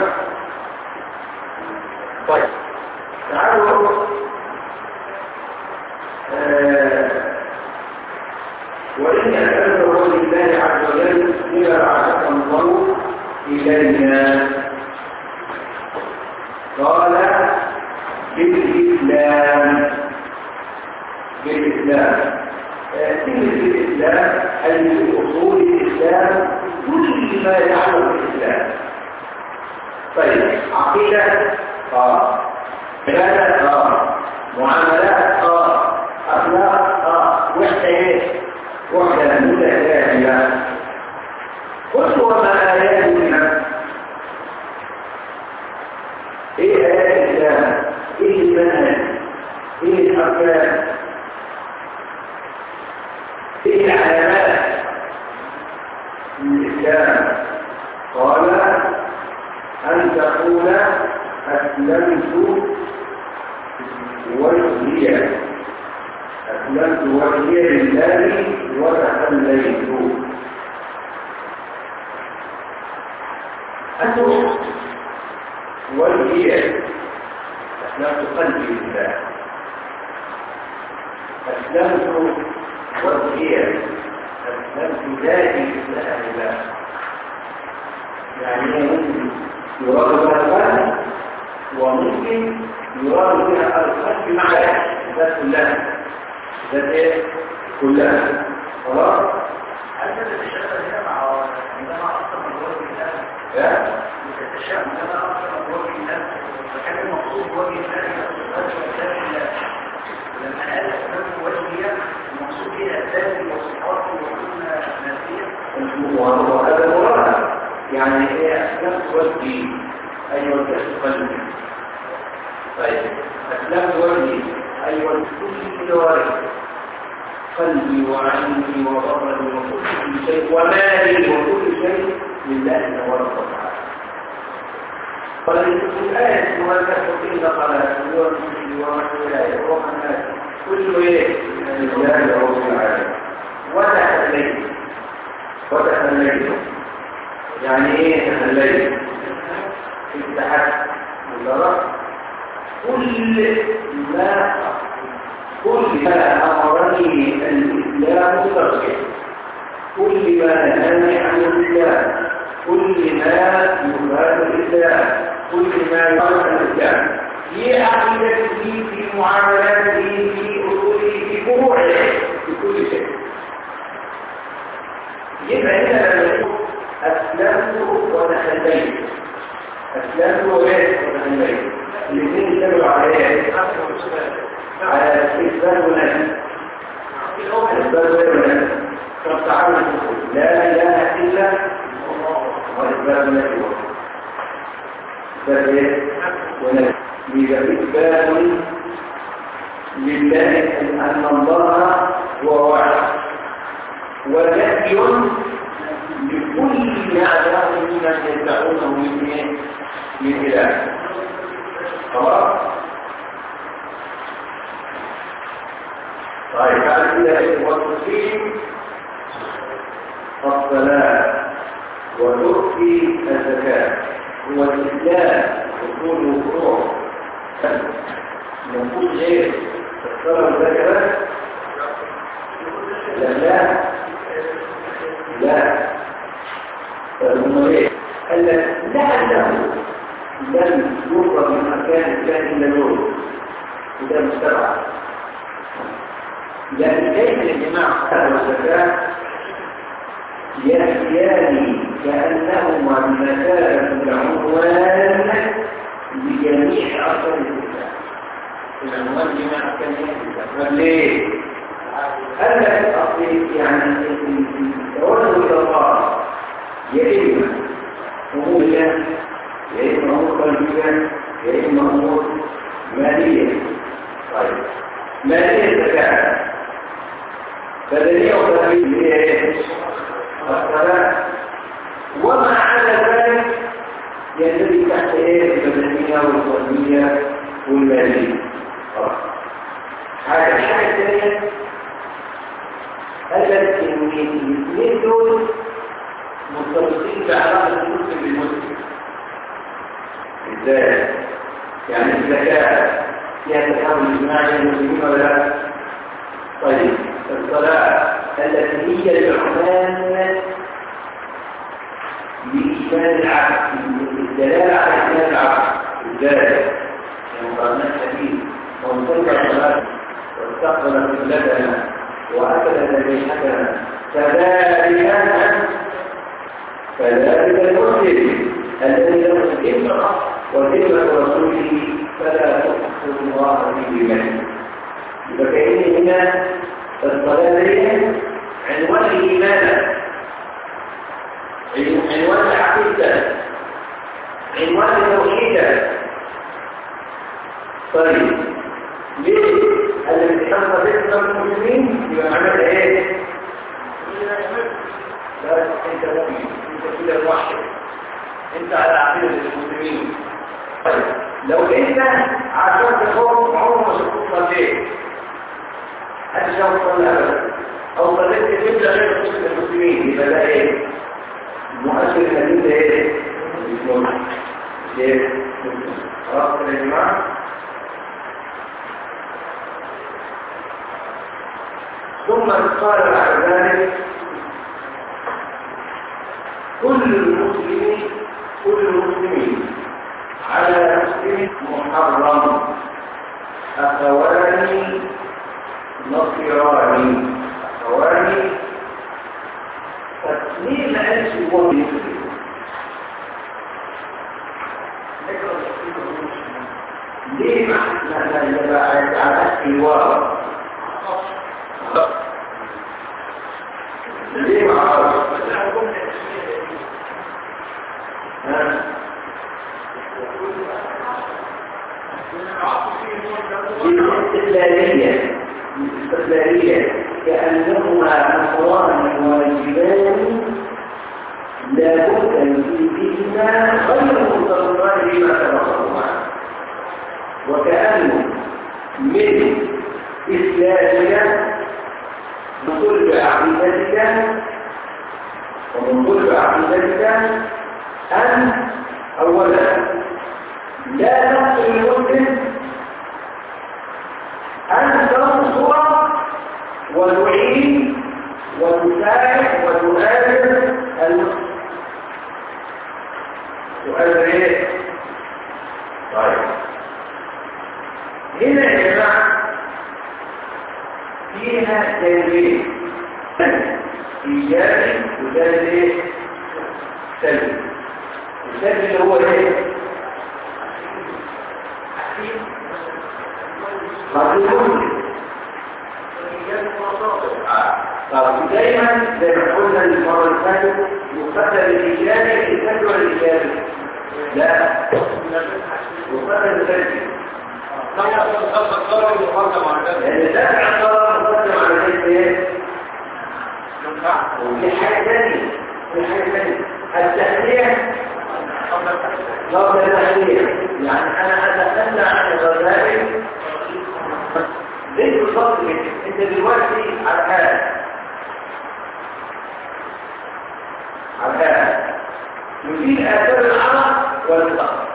طيب تعالوا آه وإن أكبر لله عز وجل إلى بعثك الله إلينا قال بالإسلام بالإسلام كلمة الإسلام أي بأصول الإسلام كل ما يتعلق بالإسلام طيب عقيدة اه عبادة اه معاملات اه أخلاق اه وحدة ايه وحدة متكاملة قل وما آيات منها ايه آيات الإسلام ايه المنهج ايه الأركان ايه العلامات من الإسلام قال أن تقول أسلمت وجهي أسلمت وجهي لله وتخليت أنت وجهي أسلمت قلبي لله أسلمت وجهي أسلمت ذاتي لله يعني هي ممكن يراد بها القلب وممكن يراد بها القلب مع الذات كلها الذات ايه كلها خلاص هل تتشابه هنا مع عندما أصلا من وجه الله لا تتشابه عندما أصلا من وجه الله فكان المقصود وجه الله وجه الله لما قال أسباب وجهية المقصود هنا الذات وصفاته وكنا ناسية وهذا مراد يعني هي أسلمت وجهي أي وجهت قلبي طيب أسلمت وجهي أي وجهت كل جوارحي قلبي وعيني وبصري وكل شيء ومالي وكل شيء لله تبارك وتعالى فالآية مؤلفة إلا قناة ورسل ومسؤولية ومنات كل إيه لله رب العالمين وتحليت وتحليت يعني إيه تحليت اتحدت مجرد كل ما كل ما أمرني الإسلام ترجع كل ما نهاني عن الإسلام كل ما يفاد الإسلام كل ما يفاد الإسلام في عقيدته في معاملاته في أصوله في فروعه في كل شيء يبقى هنا لما يقول أسلمت وتخليت أسلمت وإيه وتخليت الاثنين يشتغلوا على إيه؟ على إثبات ونفي إثبات ونفي طب تعالوا نقول لا إله إلا الله وإثبات ونفي إثبات إيه؟ ونفي يبقى إثبات لله أن الله هو واحد ونفي لكل أعداء ممن يدعونه من إيه؟ من إله خلاص طيب بعد كده والتسليم الصلاة وتؤتي الزكاة هو الإسلام أصول وفروع نقول غير الصلاة والزكاة لا لا لا فهم ايه؟ قال لك لعله لم يفرض من أركان الإسلام إلا دول وده مستبعد لأن كيف الجماعة والزكاة يأتيان كأنهما بمثابة العنوان لجميع أركان الإسلام العنوان جماعة أركان الإسلام ليه؟ قال لك أصل يعني التوجه إلى الله يا إما أمورية يا إما أمور قلبية يا إما أمور مالية طيب مالية الزكاة بدنية وتنبيه هي إيه؟ الصلاة وما على ذلك يندرج تحت ايه البدنية والقلبية والمالية حاجة الحاجة الثانية قالت ان الاثنين دول مرتبطين بعلاقة المسلم بالمسلم ازاي؟ يعني الزكاة فيها تحول اجتماعي للمسلمين ولا لا؟ طيب الصلاة التي هي العنوان لإيمان العبد الدلالة على إيمان العبد ازاي؟ المقارنات حديث من صلى صلاة واستقبل قبلتنا وأكل ذبيحتنا فذلك فذلك المسلم الذي له الكلمة وكلمة رسوله فلا تحصل الله في بمنه فكأن هنا الصلاة هي عنوان الإيمان عنوان العقيدة عنوان التوحيد طيب ليه؟ الذي حصل بين المسلمين يبقى معناه ايه؟ لا انت مؤمن انت كده واحد انت على عقيدة المسلمين طيب لو انت عشان تخوف عمر ما تخوف ليه؟ هل شاف صلى ابدا او صليت كتبت غير المسلمين يبقى ده ايه؟ المؤثر الحديث ده ايه؟ مسلم ايه؟ خلاص يا جماعه ثم قال بعد ذلك كل المسلمين كل المسلمين على مسلم محرم أخواني نصيراني أخواني تسليم أنس هو مسلم ليه ما احنا يبقى على السوار ليه ما عرفت الاستقلالية الاستقلالية كأنهما أمران واجبان لا بد فيهما غير متصلان بما سبقهما وكأنه من إسلامك من كل عقيدتك ومن كل عقيدتك أن أولا لا تقتل المسلم أن تنصر وتعين وتساعد وتؤثر المسلم تؤثر ايه؟ طيب هنا يا جماعة فيها جانبين إيجابي وجانب ايه؟ سلبي السلبي اللي هو ايه؟ مطلوب طب دايما زي ما قلنا المره اللي فاتت يقدر الايجابي السلبي ولا الايجابي؟ لا يقدر السلبي لان دافع الضرر مقدم على ذلك ايه؟ وفي حاجه ثانيه في حاجه ثانيه التهدئه قبل التهدئه يعني انا اتخلى عن الغزائل ليه بالظبط انت دلوقتي على حال على حال يفيد اثار العرب والفقر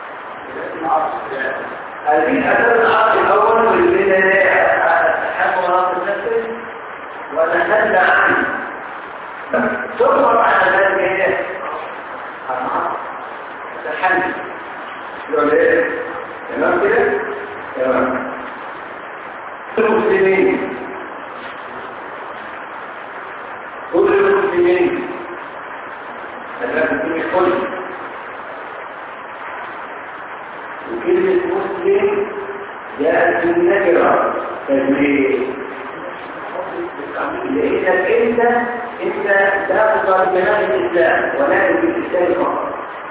هذه اثار العرب الاول والبدايه اتحمل راس النفس ونتخلى عنه ثم بعد ذلك ايه التحلي يقول ايه تمام كده تمام المسلمين النكرة تجريد لأنك أنت أنت لا تطالب بناء الإسلام ولكن في الإسلام فقط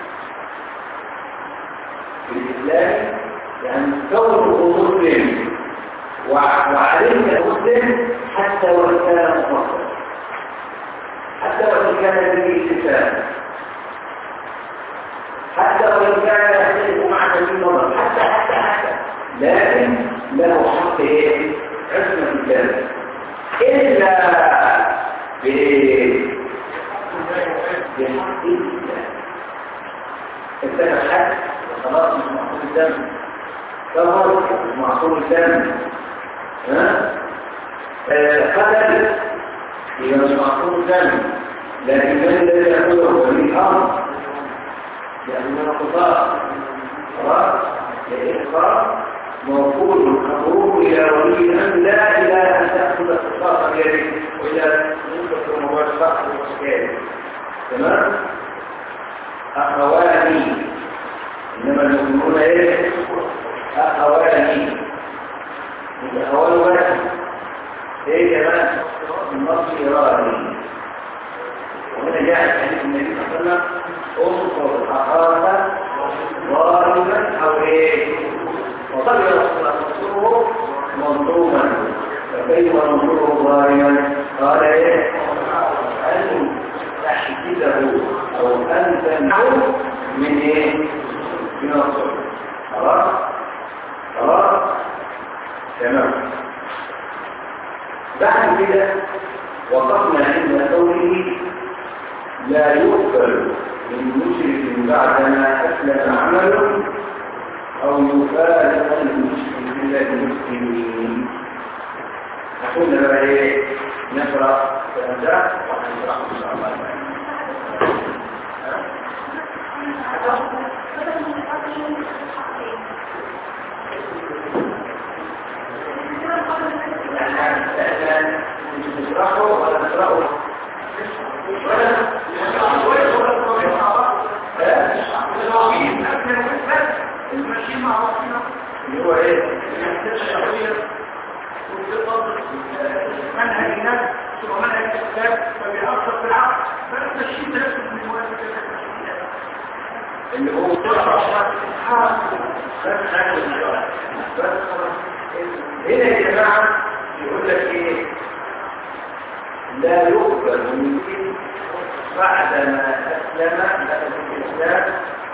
في الإسلام يعني كونه مسلم وعلمت مسلم حتى وإن كان مفصل حتى وإن كان به اتفاق حتى وإن كان يختلف معك في النظر حتى حتى حتى لكن له حق ايه؟ عصمة الكلام إلا ب- بحق الإسلام انتهى الحق خلاص مش معصوم الدم طبعا مش معصوم الدم ها آه، قتل يبقى مش معصوم الدم لكن من الذي يقوله ولي الامر لانه قضاء خلاص الإقرار موكول الخطوب إلى ولي الأمر لا إلى أن تأخذ القصاص بيدك وإلى نسبة المواد صح والأشكال تمام؟ أخواني إنما المؤمنون إيه؟ أخواني الأخوان واحد إيه كمان؟ النص إيراني وهنا جاء حديث النبي صلى الله عليه وسلم انصر أخاك ظالما أو إيه؟ وقال يا رسول الله انصره مظلوما فكيف ننصره ظالما؟ قال إيه؟ أن تحسده أو أن تمنعه من إيه؟ من الظلم خلاص؟ خلاص؟ تمام بعد كده وقفنا عند قوله لا يقبل من مشرك بعدما أسلم عمله أو يفارق المشرك إلا المسلمين أقول بقى إيه نقرأ الكلام ده وهنشرحه إن شاء الله احنا مش نشرحه ولا نقرأه اللي هو ايه منهج الناس ثم منهج الاسلام فبيأثر في العقل فالتشييد نفسه من المواد اللي هو هنا يا جماعة يقول لك ايه لا يقبل من بعدما أسلم دخل في الإسلام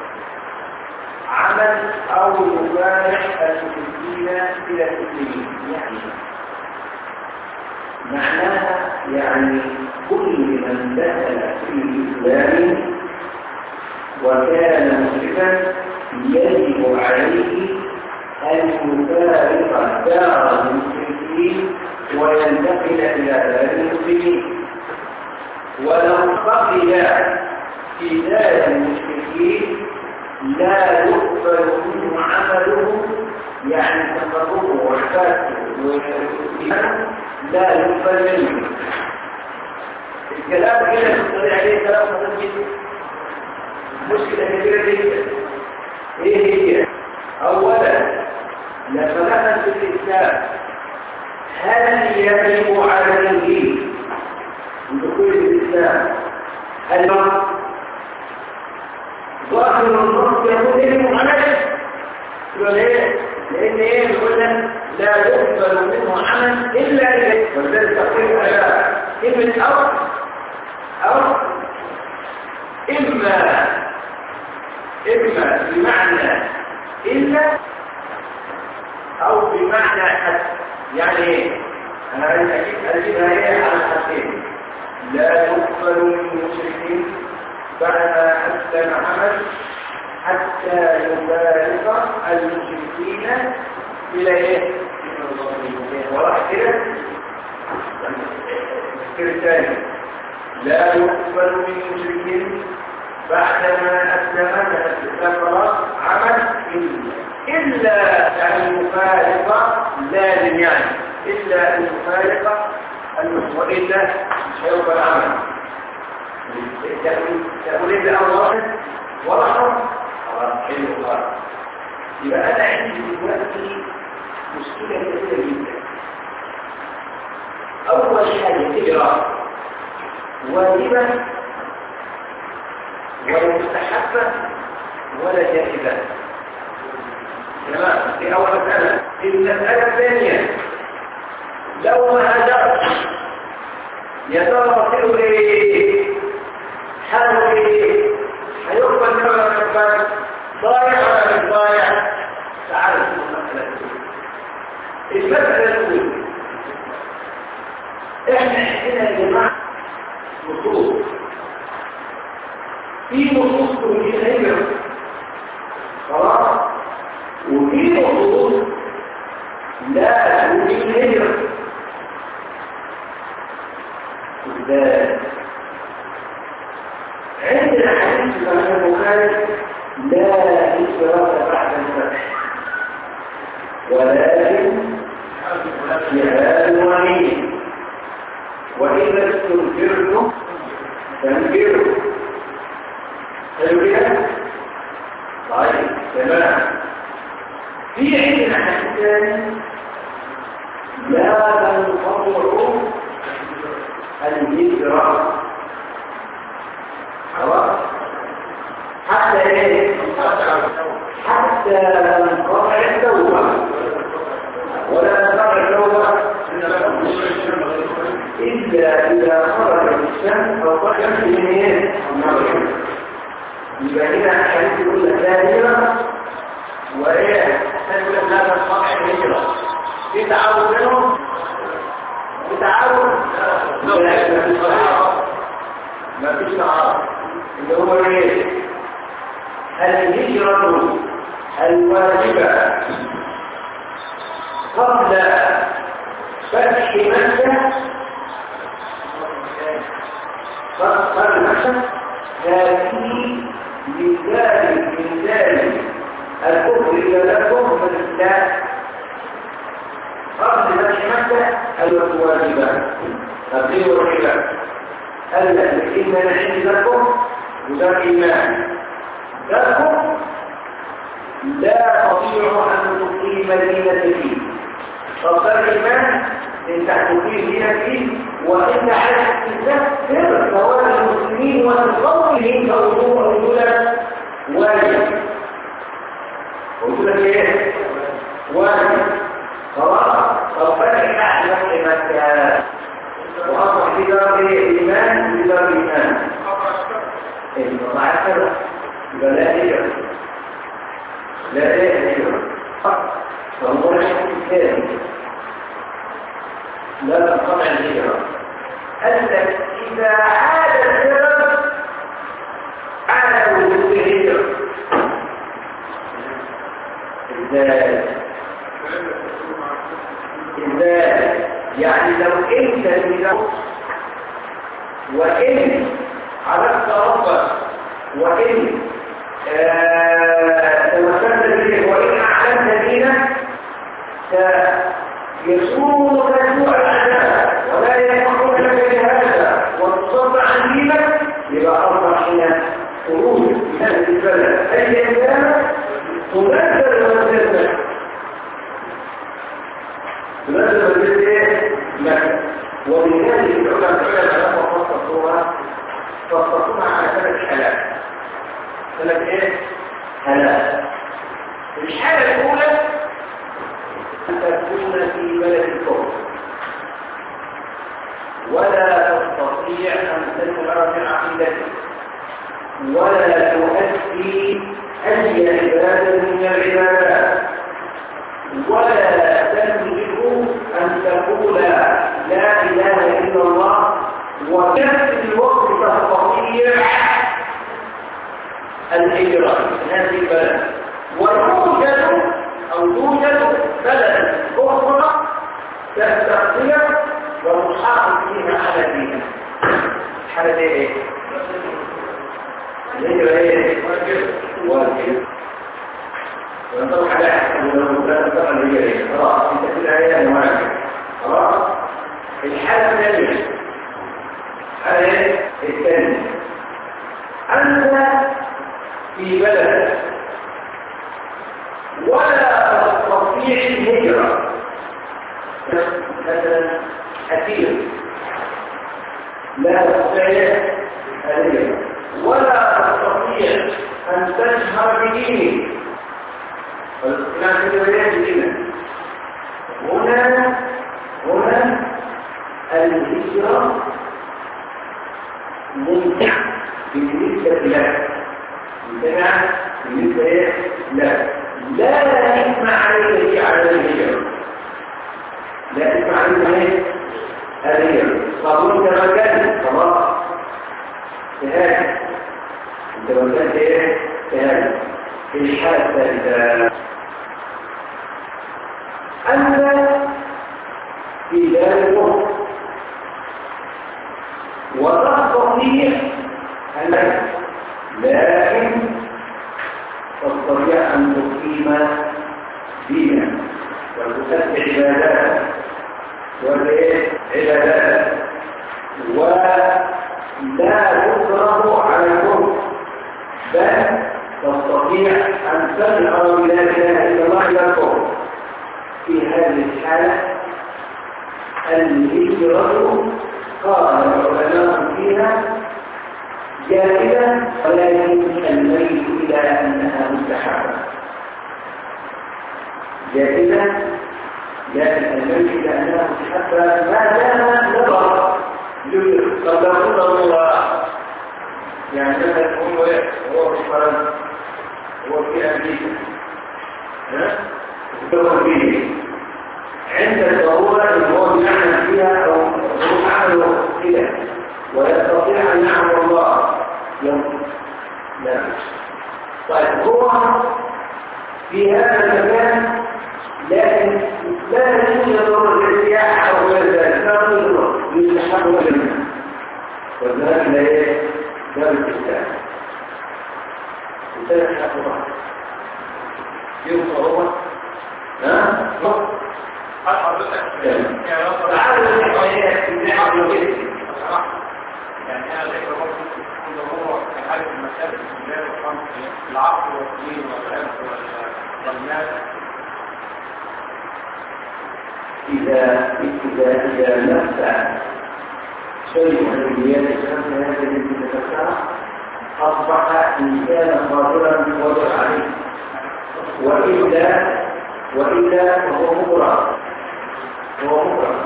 عمل أو يبارح المسلمين إلى المسلمين يعني معناها يعني كل من دخل في الإسلام وكان مسلما يجب عليه أن يفارق دار المشركين وينتقل إلى دار المسلمين ولو بقي في دار المشركين لا يقبل منه عمله يعني تصرفه وحفاته والايمان لا يقبل منه الكلام كده تطلع عليه كلام خطير جدا مشكله كبيره جدا ايه هي اولا لما دخل في الاسلام هل يجب عليه دخول الاسلام هل ظاهر النص يقول انه عمل يقول ايه لان ايه يقول لك لا يقبل منه عمل الا اليه ولذلك تقول على ابن او او اما اما بمعنى الا او بمعنى حتى يعني ايه انا عايز اجيب اجيبها ايه على حاجتين لا يقبل من المشركين بعد أسلم عمل حتى يفارق المشركين إلى إيه؟ وراح كده التفكير الثاني لا يقبل من المشركين بعدما أسلم الإسلام خلاص عمل إلا إلا أن يفارق لازم يعني إلا أن يفارق وإلا مش هيقبل عمل تقول إذا الله ورحمة حلو خالص يبقى أنا عندي دلوقتي مشكلة كبيرة جدا أول حاجة هجرة واجبة ولا مستحبة ولا جائزة تمام دي أول مسألة المسألة الثانية لو ما هاجرت يا ترى تصير ايه حاله ايه هيقبل منه ولا يقبل ضايع ولا مش ضايع تعالوا المسألة المسألة الأولى احنا عندنا يا جماعة نصوص في نصوص تريد الهجرة خلاص وفي نصوص لا تريد الهجرة ازاي عندنا حديث في صحيح البخاري لا هجرة بعد الفتح ولكن جهاد ونية وإذا استنفرتم فانفروا حلو كده؟ طيب تمام في عندنا حديث ثاني لا تنقطع الهجرة خلاص حتى ايه حتى ننقطع التوبة ولا ننقطع التوبة إلا إذا خرج الشمس أو طلع من ايه يبقى هنا حديث يقول لك لا هجرة وايه تقول لك لا تنقطع الهجرة في تعاون بينهم في تعاون ما فيش تعارض اللي هو ايه الهجرة الواجبة قبل فتح مكة قبل مكة هذه لذلك من ذلك الكفر إذا لكم في الإسلام قبل فتح مكة الواجبة تبديل الرحلة ألا إن نحن لكم وذا إيمان لكم لا تطيع أن تقيم مدينة فيه فصار الإيمان إن تقيم دينة فيه وإن على تكفر سواء المسلمين وتقومهم كوضوء رجلا واجب رجلا ايه؟ واجب خلاص طب فتح أحلى مكة وأصبح في دار الإيمان في دار الإيمان المطاعة كذا يبقى لا هجرة لا ايه هجرة فهو الشيء الثاني لا تنقطع الهجرة أنك إذا عاد الهجرة عاد وجود الهجرة إزاي إزاي يعني لو انت الهجرة وإن عرفت ربك وإن توسلت به وإن أعلنت دينك سيسوق جوع الأعداء ولا يسمحون لك بهذا وتصد عن دينك يبقى أصبح هنا خروج من هذه البلد أي إنسان تنزل وتنزل تنزل وتنزل لك ولذلك العلماء العلماء لما فصلوها فصلوها على ثلاث حالات ثلاث ايه؟ حالات الحالة الأولى أن تكون في بلد الكفر ولا تستطيع أن تدخل في عقيدتك ولا تؤدي أي عبادة من العبادات ولا تملك أن تقول لا إله إلا الله وفي نفس الوقت تستطيع الهجرة من هذه البلد ويوجد أو توجد بلد أخرى تستقبل وتحافظ فيها على دينها الحالة دي ايه؟ الهجرة ايه؟ واجب وينطبق على حسب لو كانت تقل الهجرة خلاص انت في الآية واجب خلاص الحالة الثانية الحالة الثانية أنت في بلد ولا تستطيع الهجرة تأثير لا تستطيع هذه ولا تستطيع أن تجهر بدينك فالإسلام كده دينك هنا هنا الهجرة ممتعة بالنسبة لك ممتعة بالنسبة لك لا إثم عليك على الهجرة لا إثم عليك الهجرة قبول تمكن خلاص تهاجم انت مكان ايه تهاجم الحالة الثالثة أما في ذلك وتستطيع أنك لكن تستطيع أن تقيم دينا وتؤدي عبادات والعبادات ولا تكره على الكفر بل تستطيع أن تجهر بلا إله إلا الله إلى الكفر في هذه الحالة الهجرة قال العلماء فيها جائزة ولكن الميل إلى أنها مستحبة جائزة لكن الميل إلى أنها مستحبة ما دام نظر قد يكون الله يعني مثلا هو هو في فرنسا هو في أمريكا ها؟ هو فيه عند الضرورة اللي هو بيعمل فيها أو هو عمله كده ويستطيع أن يعمل الله يوم لا طيب هو في هذا المكان لكن لا يوجد الارتياح أو غير ذلك لا تضر يستحق منه وذلك لا ايه؟ لا الاستثناء وذلك حق الله يوم صعوبة ها؟ هل حضرتك يعني لو تعالوا نحن نحن يعني انا شايف برضه ان هو كحاله المسائل في الخمس العقل والدين والعرف والمال إذا إذا إذا نفع شيء من الكليات الخمسة هذه التي تتفكر أصبح إنسانا قادرا يقدر عليه وإلا وإلا فهو مكره هو مكره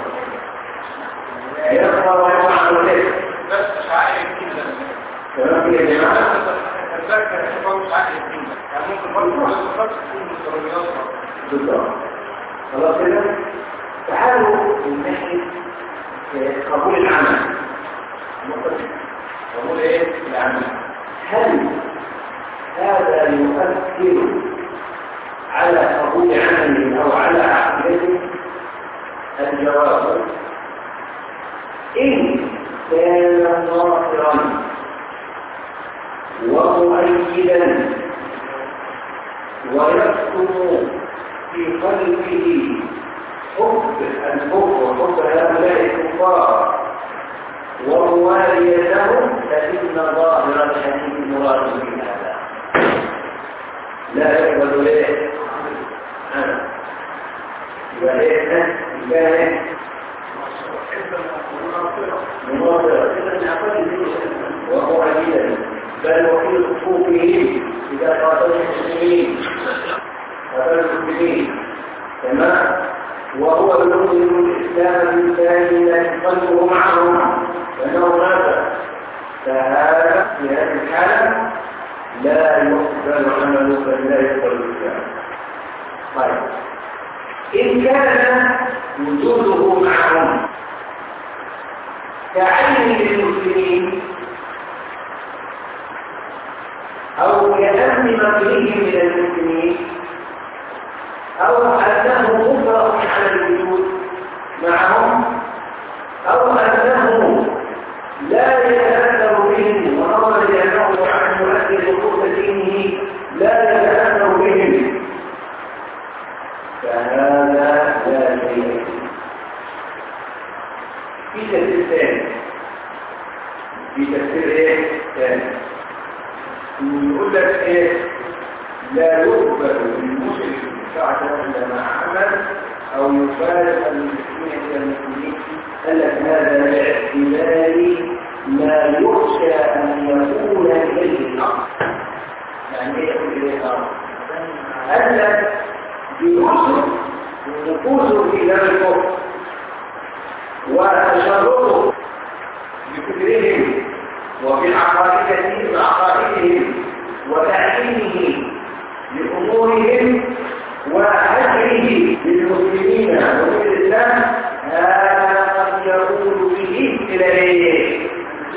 يبقى ويفعل ذلك بس مش عارف جدا تمام كده يا جماعة اتذكر الشباب مش عارف جدا يعني ممكن برضه الخمس تكون من الضروريات بالضبط خلاص كده تعالوا من ناحية قبول العمل نقطة قبول ايه العمل هل هذا يؤثر على قبول عمله او على عقيدته الجواب ان كان ناصرا ومؤيدا ويكتم في قلبه حب الكفر وحب هؤلاء الكفار ومواليتهم فإن ظاهر الحديث مراد من هذا لا يقبل ايه أنا يبقى ايه يبقى ايه مناظرة وهو عديدا بل وفي صفوفهم إذا قاتلوا المسلمين قاتلوا المسلمين تمام وهو يظهر الإسلام بالثاني لكن قلبه معهم فإنه مات فهذا في هذه الحالة لا يقبل عمله بل لا يقبل الإسلام طيب إن كان وجوده معهم كعين للمسلمين أو كأمن مكرهم من المسلمين أو أنه مفرط على الوجود معهم أو أنه لا يتأثر بهم ونظرا لأنه عن مؤثر خطوط دينه لا يتأثر بهم فهذا لا شيء في تفسير ثاني في تفسير ايه ثاني يقول لك ايه لا يقبل للمشرك ساعة إلا ما عمل أو يفارق المسلمين إلى المسلمين قال لك هذا لاعتبار ما يخشى أن يكون إليه الأمر يعني إيه يكون إليه الأمر؟ قال لك بنصر نفوذ في دار الكفر وتشربه بفكرهم وبعقائدتهم بعقائدهم وتعليمه لأمورهم وهجره للمسلمين وللإسلام هذا قد يقول به إلى إيه؟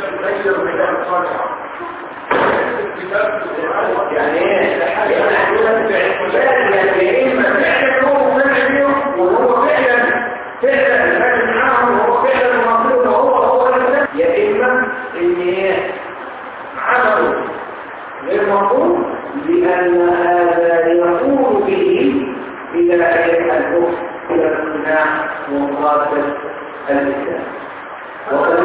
يعني ايه؟ يعني احنا باعتبار يعني اما فعلا هو منع وهو فعلا فعلا الفرق معاهم وهو فعلا المطلوب وهو هو نفسه يا اما ان ايه؟ عمله غير مطلوب لان هذا يقول به الى الكفر الى الامتناع ومقاتل الاسلام وقد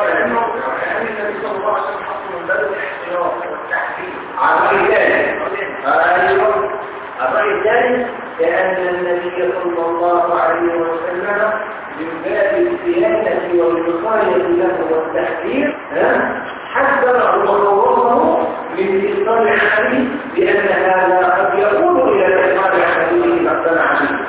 الرأي الثالث أيوة الرأي الثالث كأن النبي صلى الله عليه وسلم من باب الصيانة والوقاية له والتحذير حذره وخوفه من إصدار الحديث لأن هذا قد يكون إلى إصدار الحديث مقتنع به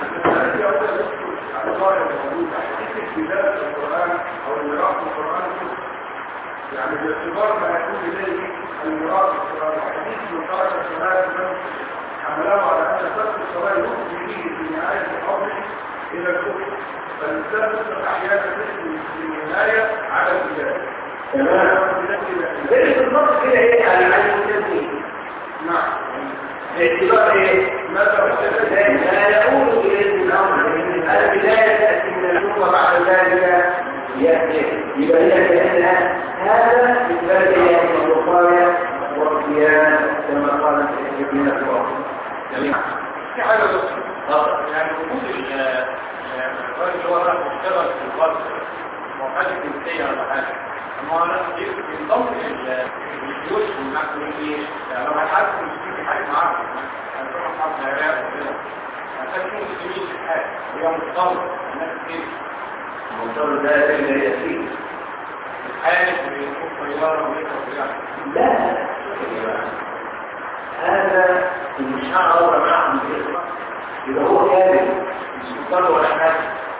يعني باعتبار ما يكون اليه المراد في الحديث من ترك الصلاه من حمله على ان ترك الصلاه يؤدي به في نهايه الامر الى الكفر فالانسان يطلق احيانا تسمي في النهايه على البدايه تمام زي بالضبط كده ايه على العلم التسليم نعم باعتبار ايه ماذا لا يقول اليه الامر البدايه تاتي من الجمله بعد ذلك ياتي يبقى هي كانها هذا بالنسبه الى الوقايه والصيانه كما قالت ابن الوقت جميل في حاجه بسيطه يعني وجود ال- الراجل اللي هو راح يشتغل في القصر ما حاجه جنسيه ولا حاجه اما هو نفسه بينضم للجيوش والمسؤولين يعني لو هيحاسب المسلمين في حاجه معاهم هيروحوا اصحاب العراق وكده عشان في مسلمين في حاجه وهي مضطر الناس كتير المضطر ده اللي يأتي الحالف ويكون طياره ويركب ويعمل لا هذا مش هقدر معهم يبقى هو كامل مش مضطر ولا حاجه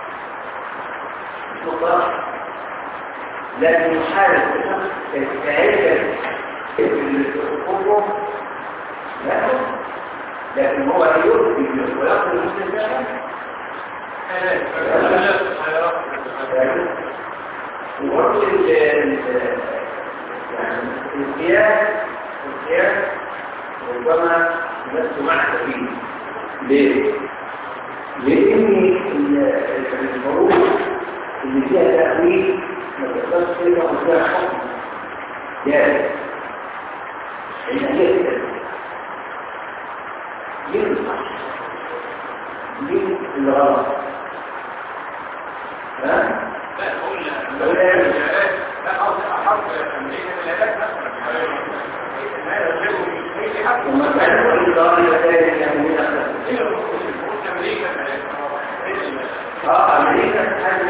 مش مضطر لكن يحارب كهيكل الحكم لا لكن هو يؤذي ويقتل المسلم ده وبرضه ال ال- يعني القياس القياس ربما لست معك فيه ليه؟ لأن ال- الحروف اللي فيها تأويل ما تقدرش تبقى فيها حكم جاهز إن هي كده مين الصح؟ مين الغلط؟ ها؟ لا اقول لا لا قصدي احط امريكا العلاج مثلا وما كان كل ضرر ذلك يعملون امريكا اه امريكا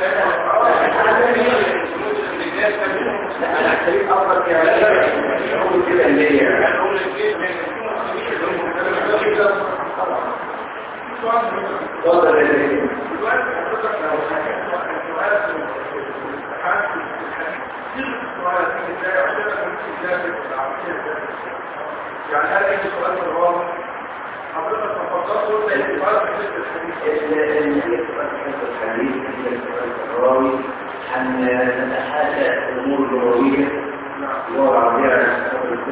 لا انا احتاج افضل كلام يقول كده اللي هي اتفضل يا سيدي يعني هل ايه سؤال الروابط حضرتك تفضلت قلت ان سؤال في الحديث الحديث هي الراوي أن نتحاشى الأمور اللغوية اللغة العربية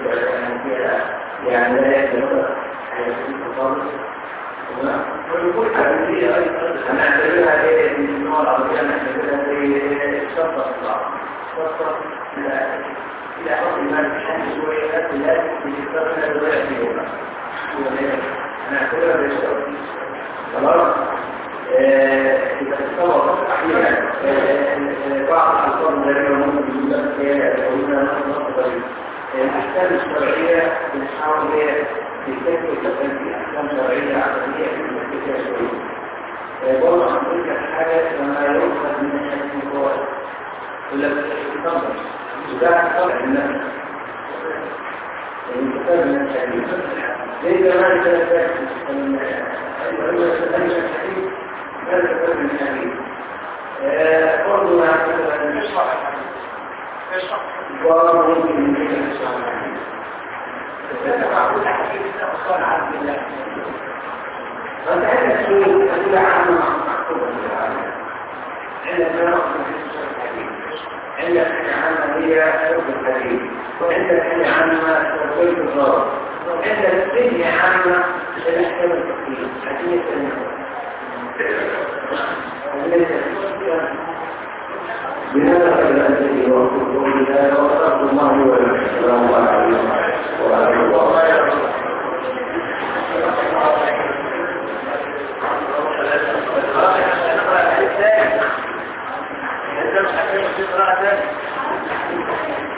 يعني لا يقدر يكون خالص ويقول حديثية أيضا أنا أعتبرها إيه من اللغة العربية أنا أعتبرها زي شرطة الصعب شرطة إلى إلى حد ما تحدث شوية لكن لا تستطيع أن تضيع فيها أنا أعتبرها زي شرطة خلاص إذا تصور أحيانا بعض الألفاظ الذين ممكن يقول لك يقولون نحن الأحكام الشرعية بنحاول في كيف تكون في أحكام شرعية عملية في المسكة شوية برضه عن تلك الحاجة كما يؤخذ من الحديث القرآن ولا تفضل وده طبع النفس المستفاد من الحديث ليه كمان ثلاثة الحديث لا تفضل من الحديث برضه مع مثلا اشرح الحديث اشرح برضه ممكن من كده تشرح الحديث معقول حديث أصلا عبد الله فانت عندك شيء تقول عنه محكومة عندك ما نقصد في الحديث عندك حاجة عامة هي شرب الحديث عندك حاجة عامة تربية الضرر عندك دنيا عامة للأحكام الفقهية حديث بهذا فلأنتهي وقت قول الله وصلى الله والسلام عليكم ورحمة الله الثاني الثاني